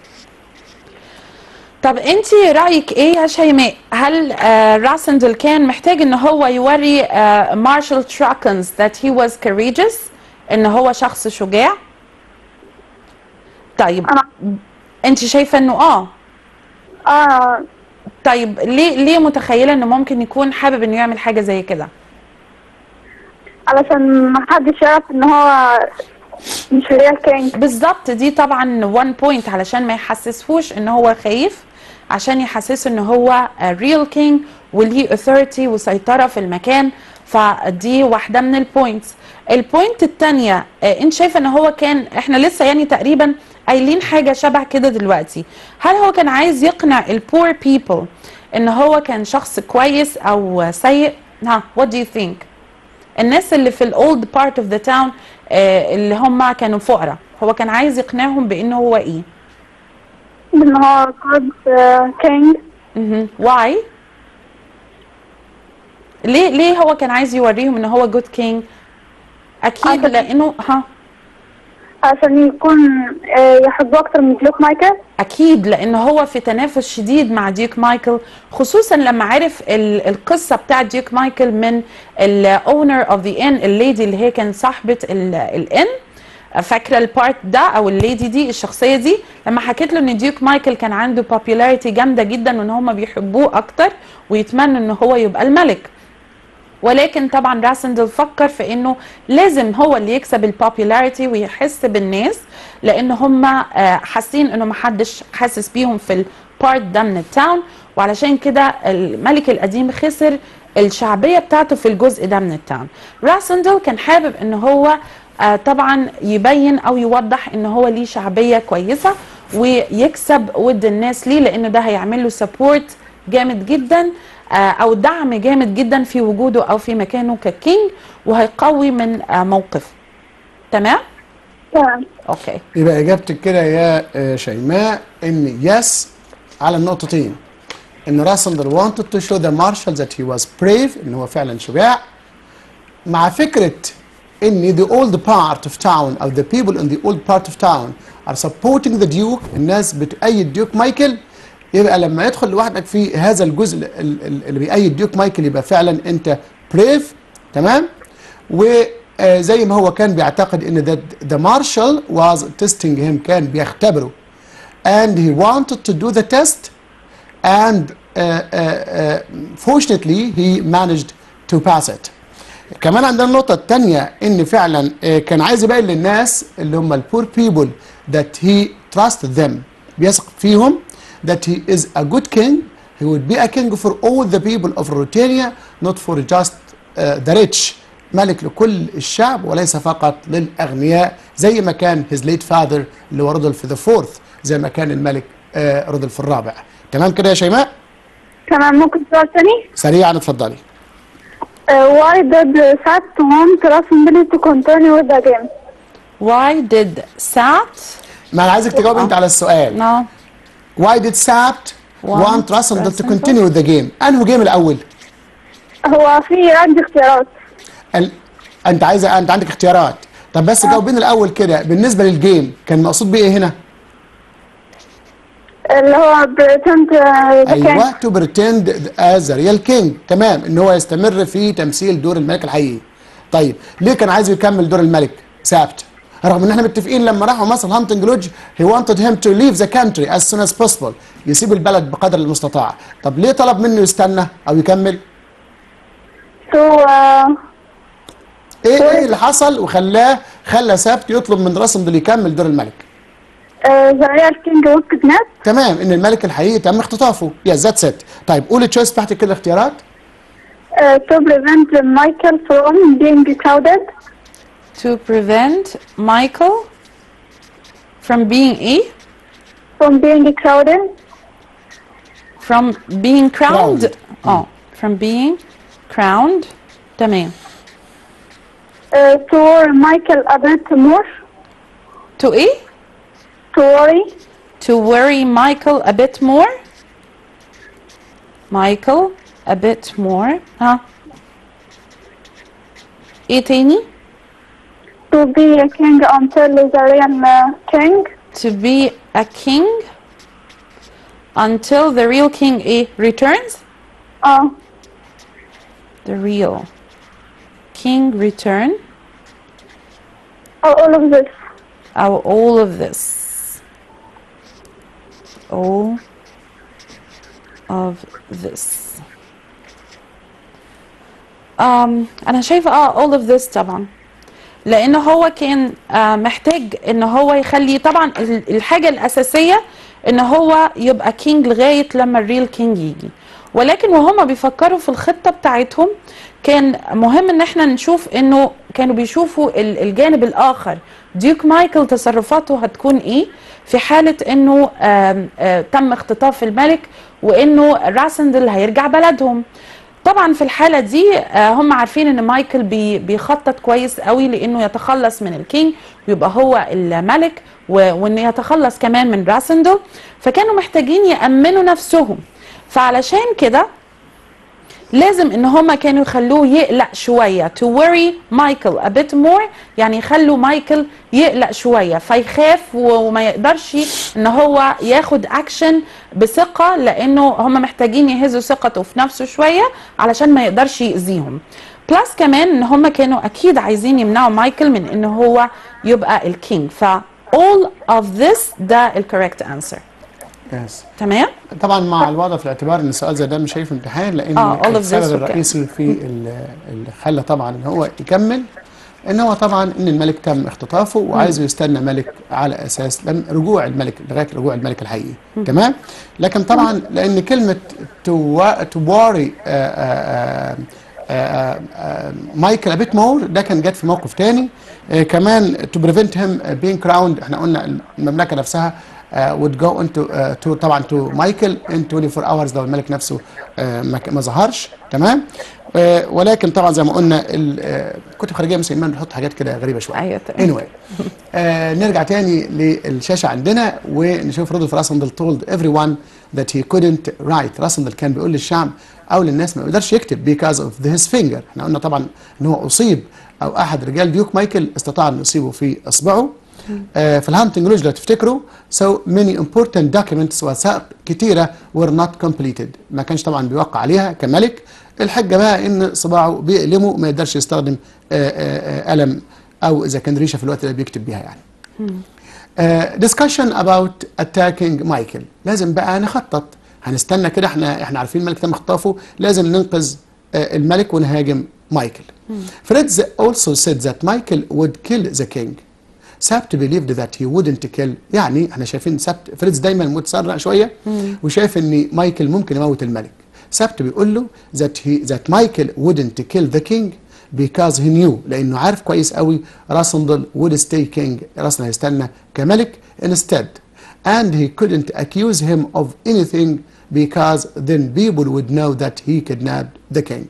طب انت رايك ايه يا شيماء هل آه راسندل كان محتاج ان هو يوري آه مارشال تراكنز that he was courageous ان هو شخص شجاع طيب أنا انت شايفه انه اه آه طيب ليه ليه متخيله انه ممكن يكون حابب انه يعمل حاجه زي كده علشان ما حدش يعرف ان هو مش ريال كينج بالظبط دي طبعا وان بوينت علشان ما يحسسهوش ان هو خايف عشان يحسسه ان هو ريل كينج وليه authority وسيطره في المكان فدي واحده من البوينتس البوينت الثانيه انت شايفه ان هو كان احنا لسه يعني تقريبا قايلين حاجه شبه كده دلوقتي هل هو كان عايز يقنع البور بيبل ان هو كان شخص كويس او سيء ها what do you think الناس اللي في الاولد بارت اوف ذا تاون اللي هم كانوا فقراء هو كان عايز يقنعهم بانه هو ايه ان هو جود كينج واي ليه ليه هو كان عايز يوريهم ان هو جود كينج اكيد عشان- لانه ها عشان يكون آه، يحبوه اكتر من دلوك مايكل اكيد لان هو في تنافس شديد مع ديوك مايكل خصوصا لما عرف ال- القصه بتاعت ديوك مايكل من الاونر اوف ذا ان الليدي اللي هي كانت صاحبه الان فاكره البارت ده او الليدي دي الشخصيه دي لما حكيت له ان ديوك مايكل كان عنده popularity جامده جدا وان هم بيحبوه اكتر ويتمنوا ان هو يبقى الملك ولكن طبعا راسندل فكر في انه لازم هو اللي يكسب البوبولاريتي ويحس بالناس لان هم آه، حاسين انه محدش حاسس بيهم في البارت ده من التاون وعلشان كده الملك القديم خسر الشعبيه بتاعته في الجزء ده من التاون راسندل كان حابب ان هو آه، طبعا يبين او يوضح ان هو ليه شعبيه كويسه ويكسب ود الناس ليه لان ده هيعمل له سبورت جامد جدا آه، او دعم جامد جدا في وجوده او في مكانه ككينج وهيقوي من آه، موقفه تمام تمام اوكي يبقى اجابتك كده يا آه، شيماء ان يس على النقطتين ان راسندر wanted to show the marshal that he was brave ان هو فعلا شجاع مع فكره ان the old part of town او the people in the old part of town are supporting the duke الناس بتأيد ديوك مايكل يبقى لما يدخل لوحدك في هذا الجزء ال- ال- اللي بيأيد ديوك مايكل يبقى فعلا انت بريف تمام وزي ما هو كان بيعتقد ان the, the marshal was testing him كان بيختبره and he wanted to do the test and uh, uh, uh, fortunately he managed to pass it كمان عندنا النقطة الثانية إن فعلا آه، كان عايز يبين للناس اللي هم البور بيبل that he trusted them بيثق فيهم that he is a good king he would be a king for all the people of Ruritania not for just uh, the rich ملك لكل الشعب وليس فقط للأغنياء زي ما كان his late father اللي هو رودولف the fourth زي ما كان الملك آه، رودولف الرابع تمام كده يا شيماء تمام ممكن سؤال تاني سريعا اتفضلي Uh, why did Sat want Rasenberry to continue with the game? Why did Sat? ما انا عايزك تجاوب انت على السؤال No. Why did Sabt Want want Rassendal to Rassendal? continue with the game انه جيم الاول هو في عندي اختيارات ال... انت عايزه انت عندك اختيارات طب بس جاوبين الاول كده بالنسبه للجيم كان مقصود بيه ايه هنا اللي هو pretend uh, the ايوه king. to pretend as a real king تمام ان هو يستمر في تمثيل دور الملك الحقيقي طيب ليه كان عايز يكمل دور الملك سابت رغم ان احنا متفقين لما راحوا مصر هانتنج لودج he wanted him to leave the country as soon as possible يسيب البلد بقدر المستطاع طب ليه طلب منه يستنى او يكمل So uh, ايه ايه اللي حصل وخلاه خلى سابت يطلب من راسندل يكمل دور الملك uh, the real king was kidnapped. تمام ان الملك الحقيقي تم اختطافه يس ذاتس ات طيب قول التشويس بتاعتك كده اختيارات Uh, to prevent Michael from being crowded. To prevent Michael from being a From being crowded. from being crowned. Crowned. Oh, from being crowned. تمام. Uh, to worry Michael a bit more. To a To worry. to worry Michael a bit more. Michael a bit more. ها. ايه تاني؟ To be a king until the real uh, king. To be a king until the real king A returns. Uh, The real king return. or all of this. Or all of this. All of this. Um, أنا شايفة اه all of this طبعا لأن هو كان آه محتاج إن هو يخلي طبعا ال- الحاجة الأساسية إن هو يبقى كينج لغاية لما الريل كينج يجي ولكن وهما بيفكروا في الخطة بتاعتهم كان مهم ان احنا نشوف انه كانوا بيشوفوا ال- الجانب الاخر ديوك مايكل تصرفاته هتكون ايه في حالة انه آم، آه، تم اختطاف الملك وانه راسندل هيرجع بلدهم طبعا في الحالة دي آه، هم عارفين ان مايكل بي بيخطط كويس قوي لانه يتخلص من الكينج ويبقى هو الملك و- وانه يتخلص كمان من راسندل فكانوا محتاجين يأمنوا نفسهم فعلشان كده لازم ان هما كانوا يخلوه يقلق شويه to worry مايكل a bit more يعني يخلوا مايكل يقلق شويه فيخاف و- وما يقدرش ان هو ياخد اكشن بثقه لانه هما محتاجين يهزوا ثقته في نفسه شويه علشان ما يقدرش يأذيهم بلس كمان ان هما كانوا اكيد عايزين يمنعوا مايكل من ان هو يبقى الكينج ف all of this ده الكوريكت انسر يس تمام طبعا مع الوضع في الاعتبار ان السؤال زي ده مش هيفي امتحان لان آه، all of this السبب وكده. الرئيسي في ال- اللي خلى طبعا ان هو يكمل ان هو طبعا ان الملك تم اختطافه وعايزه يستنى ملك على اساس لم رجوع الملك لغايه رجوع الملك الحقيقي تمام لكن طبعا لان كلمه تو واري مايكل ابيت مور ده كان جت في موقف تاني آه، كمان تو بريفنت هيم بين كراوند احنا قلنا المملكه نفسها would go into uh, to طبعا to مايكل in 24 hours لو الملك نفسه uh, ما ما ظهرش تمام uh, ولكن طبعا زي ما قلنا ال- آه، الكتب الخارجيه مثل ما بنحط حاجات كده غريبه شويه أيوة تمام. anyway آه نرجع تاني للشاشه عندنا ونشوف رودولف راسندل told everyone that he couldn't write راسندل كان بيقول للشعب او للناس ما يقدرش يكتب because of his finger احنا قلنا طبعا ان هو اصيب او احد رجال ديوك مايكل استطاع ان يصيبه في اصبعه آه في الهانتنج لوج لو تفتكروا so many important documents وثائق كتيره were not completed ما كانش طبعا بيوقع عليها كملك الحجه بقى ان صباعه بيألمه ما يقدرش يستخدم آه آه آه قلم او اذا كان ريشه في الوقت اللي بيكتب بيها يعني uh, discussion about attacking مايكل لازم بقى نخطط هنستنى كده احنا احنا عارفين الملك تم اختطافه لازم ننقذ uh, الملك ونهاجم Michael. Fritz also said that Michael would kill the king. سبت believed that he wouldn't kill يعني احنا شايفين سبت فريتز دايما متسرع شويه وشايف ان مايكل ممكن يموت الملك سبت بيقول له that he that Michael wouldn't kill the king because he knew لانه عارف كويس قوي راسندل would stay king راسندل هيستنى كملك instead and he couldn't accuse him of anything because then people would know that he kidnapped the king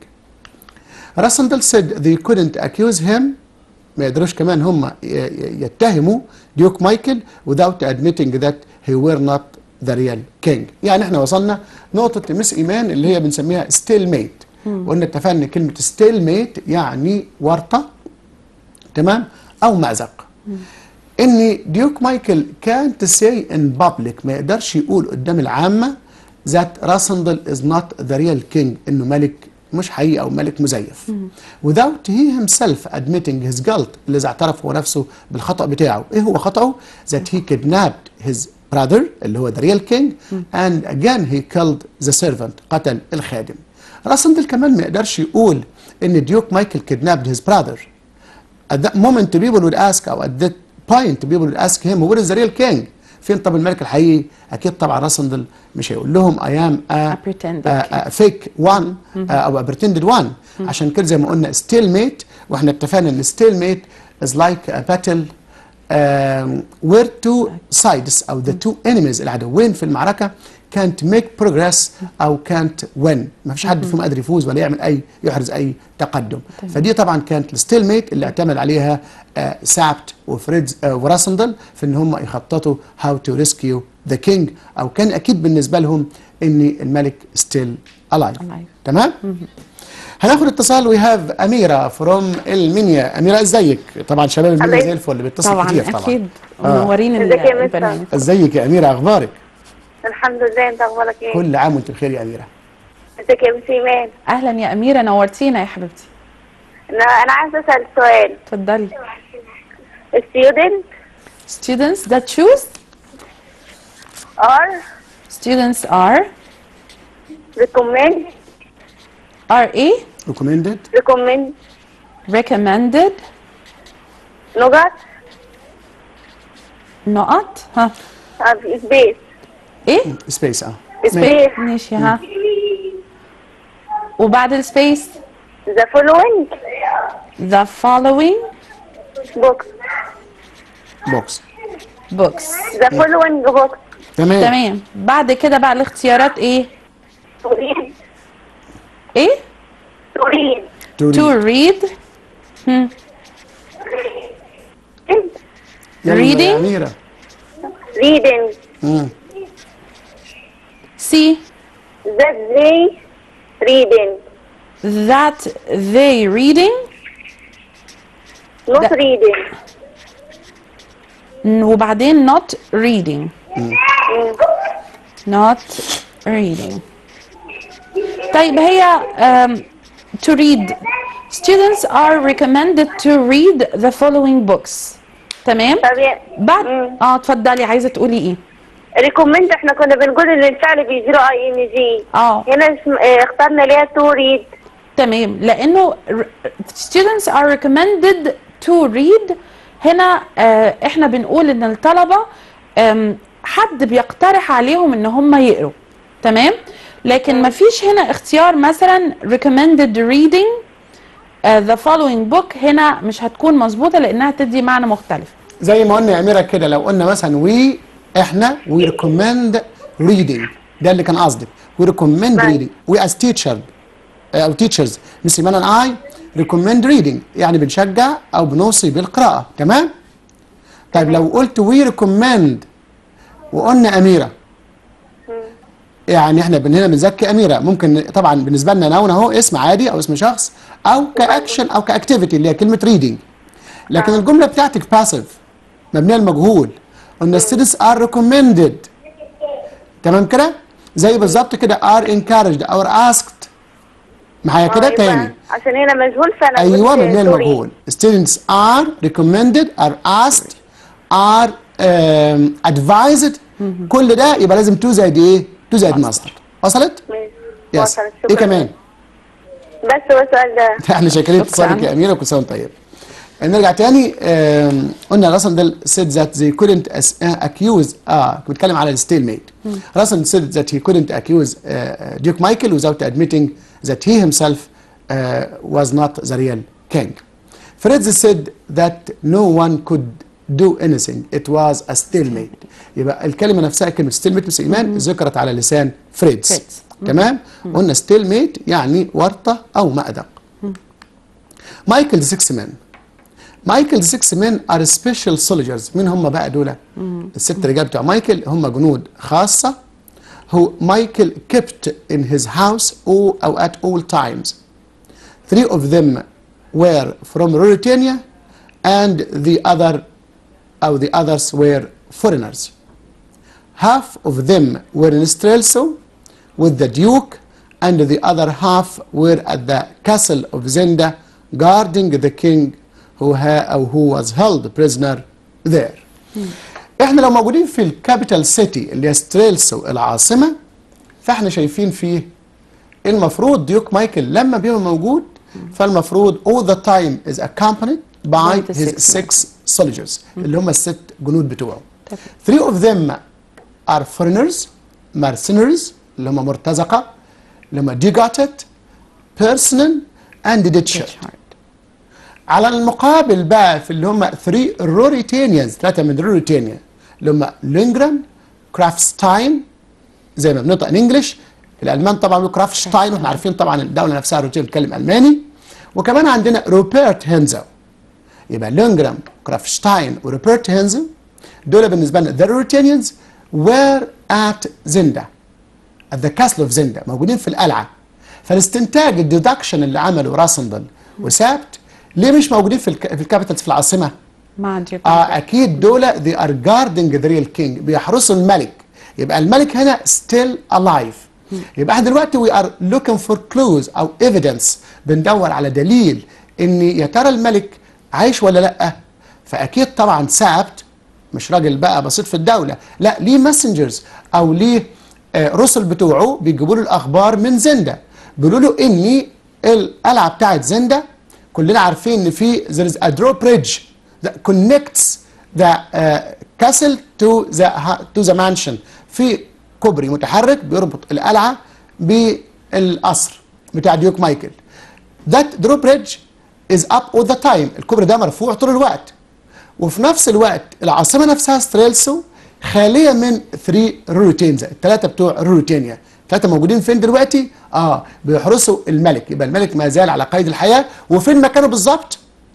راسندل said they couldn't accuse him ما يقدروش كمان هم ي- ي- يتهموا ديوك مايكل without admitting that he were not the real king يعني احنا وصلنا نقطة مس إيمان اللي هي بنسميها ستيل ميت وقلنا اتفقنا كلمة ستيل ميت يعني ورطة تمام أو مأزق ان ديوك مايكل كان تسي ان بابليك ما يقدرش يقول قدام العامه ذات راسندل از نوت ذا ريال كينج انه ملك مش حقيقي او ملك مزيف without he himself admitting his guilt اللي إذا اعترف هو نفسه بالخطا بتاعه ايه هو خطاه that he kidnapped his brother اللي هو the real king and again he killed the servant قتل الخادم راسندل كمان ما يقدرش يقول ان ديوك مايكل kidnapped his brother at that moment people would ask او at that point people would ask him where is the real king فين طب الملك الحقيقي اكيد طبعا راسندل مش هيقول لهم I am a, A pretended a, a fake one uh, او a pretended one عشان كده زي ما قلنا stalemate واحنا اتفقنا ان stalemate is like a battle um, where two sides او the two enemies العدوين في المعركه can't make progress او can't win ما فيش حد فيهم قادر يفوز ولا يعمل اي يحرز اي تقدم فدي طبعا كانت الستيل ميت اللي اعتمد عليها آه سابت وفريدز آه وراسندل في ان هم يخططوا هاو تو ريسكيو ذا كينج او كان اكيد بالنسبه لهم ان الملك ستيل الايف Alive. تمام هناخد اتصال وي هاف اميره فروم المنيا اميره ازيك طبعا شباب المنيا أزيك. زي الفل اللي بيتصل طبعا كتير طبعا اكيد آه. منورين ال- ازيك يا مستر؟ البرنامج ازيك يا اميره اخبارك الحمد لله انت اخبارك ايه؟ كل عام وانت بخير يا اميره ازيك يا بنت ايمان؟ اهلا يا اميره نورتينا يا حبيبتي انا انا عايزه اسال سؤال اتفضلي student students that choose are students are recommend are a recommended recommend recommended نقط نقط ها سبيس ايه سبيس اه سبيس ماشي ها وبعد السبيس the following the following books بوكس books the following books تمام تمام بعد كده بقى الاختيارات ايه to read ايه to read to to read هم. يلا reading. يا اميره reading مم. see that they reading that they reading not That- reading وبعدين not reading not reading طيب هي um, to read students are recommended to read the following books تمام طب يا- بعد مم. اه اتفضلي عايزه تقولي ايه ريكومند احنا كنا بنقول ان الفعل بيجروا اي ام جي اه هنا اسم- اه، اخترنا ليها تو ريد تمام لانه r- students are recommended to read هنا آه احنا بنقول ان الطلبه آم، حد بيقترح عليهم ان هم يقروا تمام لكن ما فيش هنا اختيار مثلا recommended reading آه the following book هنا مش هتكون مظبوطه لانها تدي معنى مختلف زي ما قلنا يا اميره كده لو قلنا مثلا وي احنا وي ريكومند ريدنج ده اللي كان قصدك وي ريكومند ريدنج وي از تيتشر او تيتشرز مس ايمان اند اي ريكومند ريدنج يعني بنشجع او بنوصي بالقراءه تمام طيب لو قلت وي ريكومند وقلنا اميره يعني احنا بن- هنا بنزكي اميره ممكن طبعا بالنسبه لنا نون اهو اسم عادي او اسم شخص او كاكشن او كاكتيفيتي اللي هي كلمه ريدنج لكن الجمله بتاعتك باسيف مبنيه المجهول قلنا students are recommended تمام كده زي بالظبط كده are encouraged or asked معايا كده اه، يبقى تاني عشان هنا مجهول فانا ايوه قلت مبنيه to read. المجهول students are recommended are asked are um, advised كل ده يبقى لازم تو زائد ايه تو زائد مصدر وصلت ماشي. يس وصلت. ايه شكراً. كمان بس هو السؤال ده احنا شاكرين اتصالك شكراً. يا اميره وكل سنه وانت طيب نرجع تاني آم، قلنا راسندل said that they couldn't as- uh, accuse اه بنتكلم على الستيل ميت راسندل said that he couldn't accuse uh, uh, Duke Michael without admitting that he himself uh, was not the real king. Fritz said that no one could do anything it was a stalemate يبقى الكلمه نفسها كلمه stalemate بس ايمان ذكرت على لسان فريدز فريدز. تمام قلنا stalemate يعني ورطه او مأدق مايكل سكس مان مايكل سكس مان ار سبيشال سولجرز مين هم بقى دول الست رجال بتوع مايكل هم جنود خاصه who Michael kept in his house all, or at all times. Three of them were from Mauritania and the other or the others were foreigners. Half of them were in Strelso with the Duke and the other half were at the castle of Zenda guarding the king who, ha- or who was held prisoner there. احنا لو موجودين في الكابيتال سيتي اللي هي ستريلسو العاصمه فاحنا شايفين فيه المفروض ديوك مايكل لما بيبقى موجود فالمفروض all the time is accompanied by By the his six men. six soldiers اللي هم الست جنود بتوعه three of them are foreigners mercenaries اللي هم مرتزقه اللي هم degated personal and ditcher على المقابل بقى في اللي هم 3 روريتينيانز ثلاثه من روريتينيا اللي هم لينجران كرافتستاين زي ما بنطق انجلش الالمان طبعا بيقولوا كرافتشتاين واحنا عارفين طبعا الدوله نفسها روتين بتتكلم الماني وكمان عندنا روبرت هينزو يبقى لينجرام كرافتشتاين وروبرت هينزو دول بالنسبه لنا ذا روريتينيانز وير ات زندا at the castle of زندا موجودين في القلعه فالاستنتاج الديدكشن اللي عمله راسندل وسابت ليه مش موجودين في الك... في الكابيتالز في العاصمه؟ مع ديوك اه اكيد دول they are guarding the real king بيحرسوا الملك يبقى الملك هنا still alive يبقى احنا دلوقتي we are looking for clues او evidence بندور على دليل ان يا ترى الملك عايش ولا لا فاكيد طبعا سابت مش راجل بقى بسيط في الدوله لا ليه ماسنجرز او ليه آه، رسل بتوعه بيجيبوا له الاخبار من زندا بيقولوا له ان القلعه بتاعت زندا كلنا عارفين ان في there is a drawbridge that connects the uh, castle to the to the mansion في كوبري متحرك بيربط القلعه بالقصر بتاع ديوك مايكل that drawbridge is up all the time الكوبري ده مرفوع طول الوقت وفي نفس الوقت العاصمه نفسها ستريلسو خاليه من 3 روريتينزا الثلاثه بتوع روريتينيا الثلاثه موجودين فين دلوقتي اه بيحرسوا الملك يبقى الملك ما زال على قيد الحياه وفين مكانه بالظبط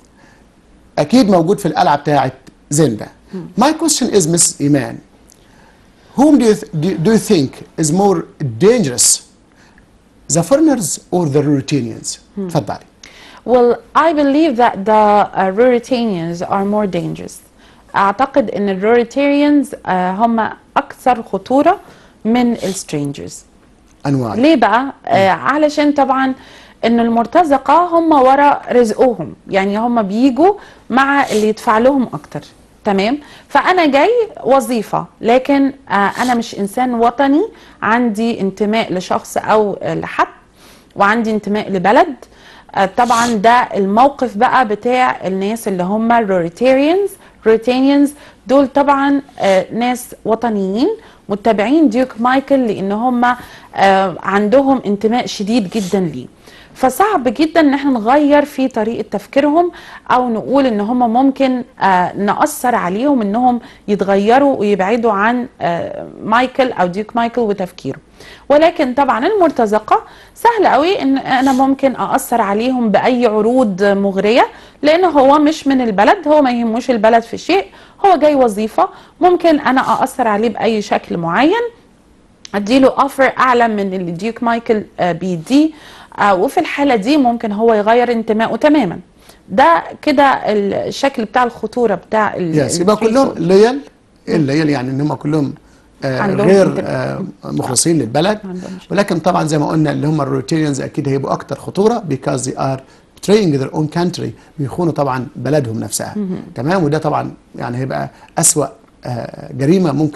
اكيد موجود في القلعه بتاعه زندا My question is Miss Iman whom do you, th- do, do you think is more dangerous the foreigners or the Ruritanians اتفضلي Well, I believe that the uh, Ruritanians are more dangerous. أعتقد أن ال Ruritanians uh, هم أكثر خطورة من ال strangers. انواع ليه بقى؟ آه علشان طبعا ان المرتزقه هم ورا رزقهم يعني هم بيجوا مع اللي يدفع لهم اكتر تمام فانا جاي وظيفه لكن آه انا مش انسان وطني عندي انتماء لشخص او آه، لحد وعندي انتماء لبلد آه، طبعا ده الموقف بقى بتاع الناس اللي هم الروريتاريانز روريتانيانز دول طبعا آه، ناس وطنيين متبعين ديوك مايكل لان هم آه، عندهم انتماء شديد جدا ليه فصعب جدا ان احنا نغير في طريقه تفكيرهم او نقول ان هم ممكن آه، ناثر عليهم انهم يتغيروا ويبعدوا عن آه، مايكل او ديوك مايكل وتفكيره ولكن طبعا المرتزقه سهل قوي ان انا ممكن ااثر عليهم باي عروض مغريه لان هو مش من البلد هو ما يهموش البلد في شيء هو جاي وظيفه ممكن انا ااثر عليه باي شكل معين اديله اوفر اعلى من اللي ديوك مايكل آه، بيديه آه، وفي الحاله دي ممكن هو يغير انتمائه تماما ده كده الشكل بتاع الخطوره بتاع ال- يس يبقى الفري كلهم سول. ليال الليال يعني ان هم كلهم آه عندهم غير انتماء. آه مخلصين للبلد عندهم شيء. ولكن طبعا زي ما قلنا اللي هم الروتيريانز اكيد هيبقوا اكتر خطوره because they are betraying their own country بيخونوا طبعا بلدهم نفسها تمام وده طبعا يعني هيبقى اسوا آه جريمه ممكن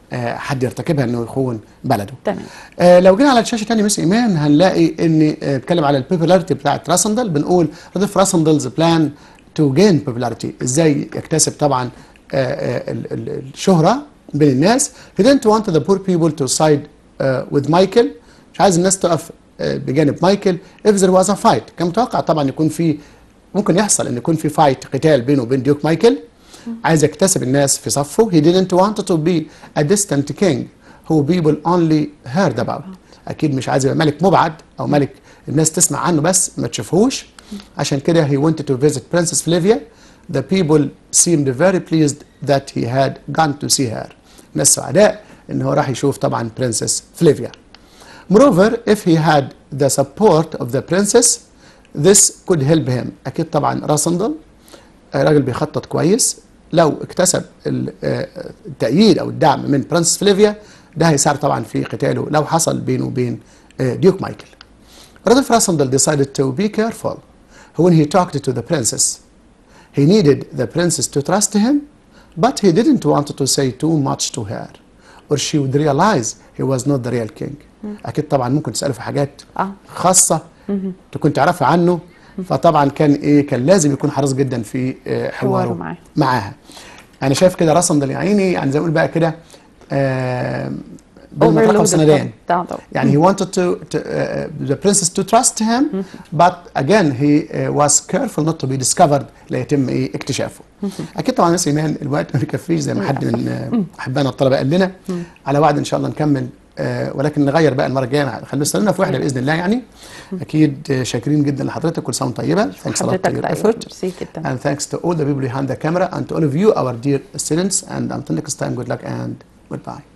آه، حد يرتكبها انه يخون بلده تمام. آه، لو جينا على الشاشه تاني مس ايمان هنلاقي ان آه، بيتكلم على البوبولاريتي بتاعت راسندل بنقول رادولف راسندلز بلان تو جين بوبولاريتي ازاي يكتسب طبعا آه، آه، ال- ال- الشهره بين الناس he didn't want the poor people to side uh, with Michael مش عايز الناس تقف آه، بجانب مايكل if there was a fight كان متوقع طبعا يكون في ممكن يحصل ان يكون في فايت قتال بينه وبين ديوك مايكل عايز يكتسب الناس في صفه he didn't want to be a distant king who people only heard about اكيد مش عايز يبقى ملك مبعد او ملك الناس تسمع عنه بس ما تشوفهوش عشان كده he wanted to visit Princess Flavia the people seemed very pleased that he had gone to see her الناس سعداء ان هو راح يشوف طبعا Princess Flavia Moreover, if he had the support of the princess, this could help him. أكيد طبعا راسندل آه، راجل بيخطط كويس لو اكتسب ال- آه، التأييد أو الدعم من برنسس فليفيا ده هيساعد طبعا في قتاله لو حصل بينه وبين آه، ديوك مايكل. Rudolf Rasandel decided to be careful when he talked to the princess. He needed the princess to trust him, but he didn't want to say too much to her, or she would realize he was not the real king. أكيد طبعا ممكن تسأله في حاجات آه. خاصة تكون تعرفها عنه فطبعا كان إيه كان لازم يكون حريص جدا في آه، حواره حواره معاه. معاها. أنا شايف كده راسندل يا عيني يعني زي ما نقول بقى كده آه، بالمطرقة Overloaded وسندان. طبعاً. طبعاً. يعني he wanted to, to uh, the princess to trust him but again he uh, was careful not to be discovered لا يتم ايه اكتشافه اكيد طبعا ناس ايمان الوقت ما بيكفيش زي ما حد من آه، احبائنا الطلبه قال لنا على وعد ان شاء الله نكمل آه، ولكن نغير بقى المره الجايه خلينا نستنى في واحده باذن الله يعني اكيد آه، شاكرين جدا لحضرتك كل سنه وانت طيبه thanks a lot حضرتك for your طيب. effort ميرسي جدا and thanks to all the people behind the camera and to all of you our dear students and until next time good luck and goodbye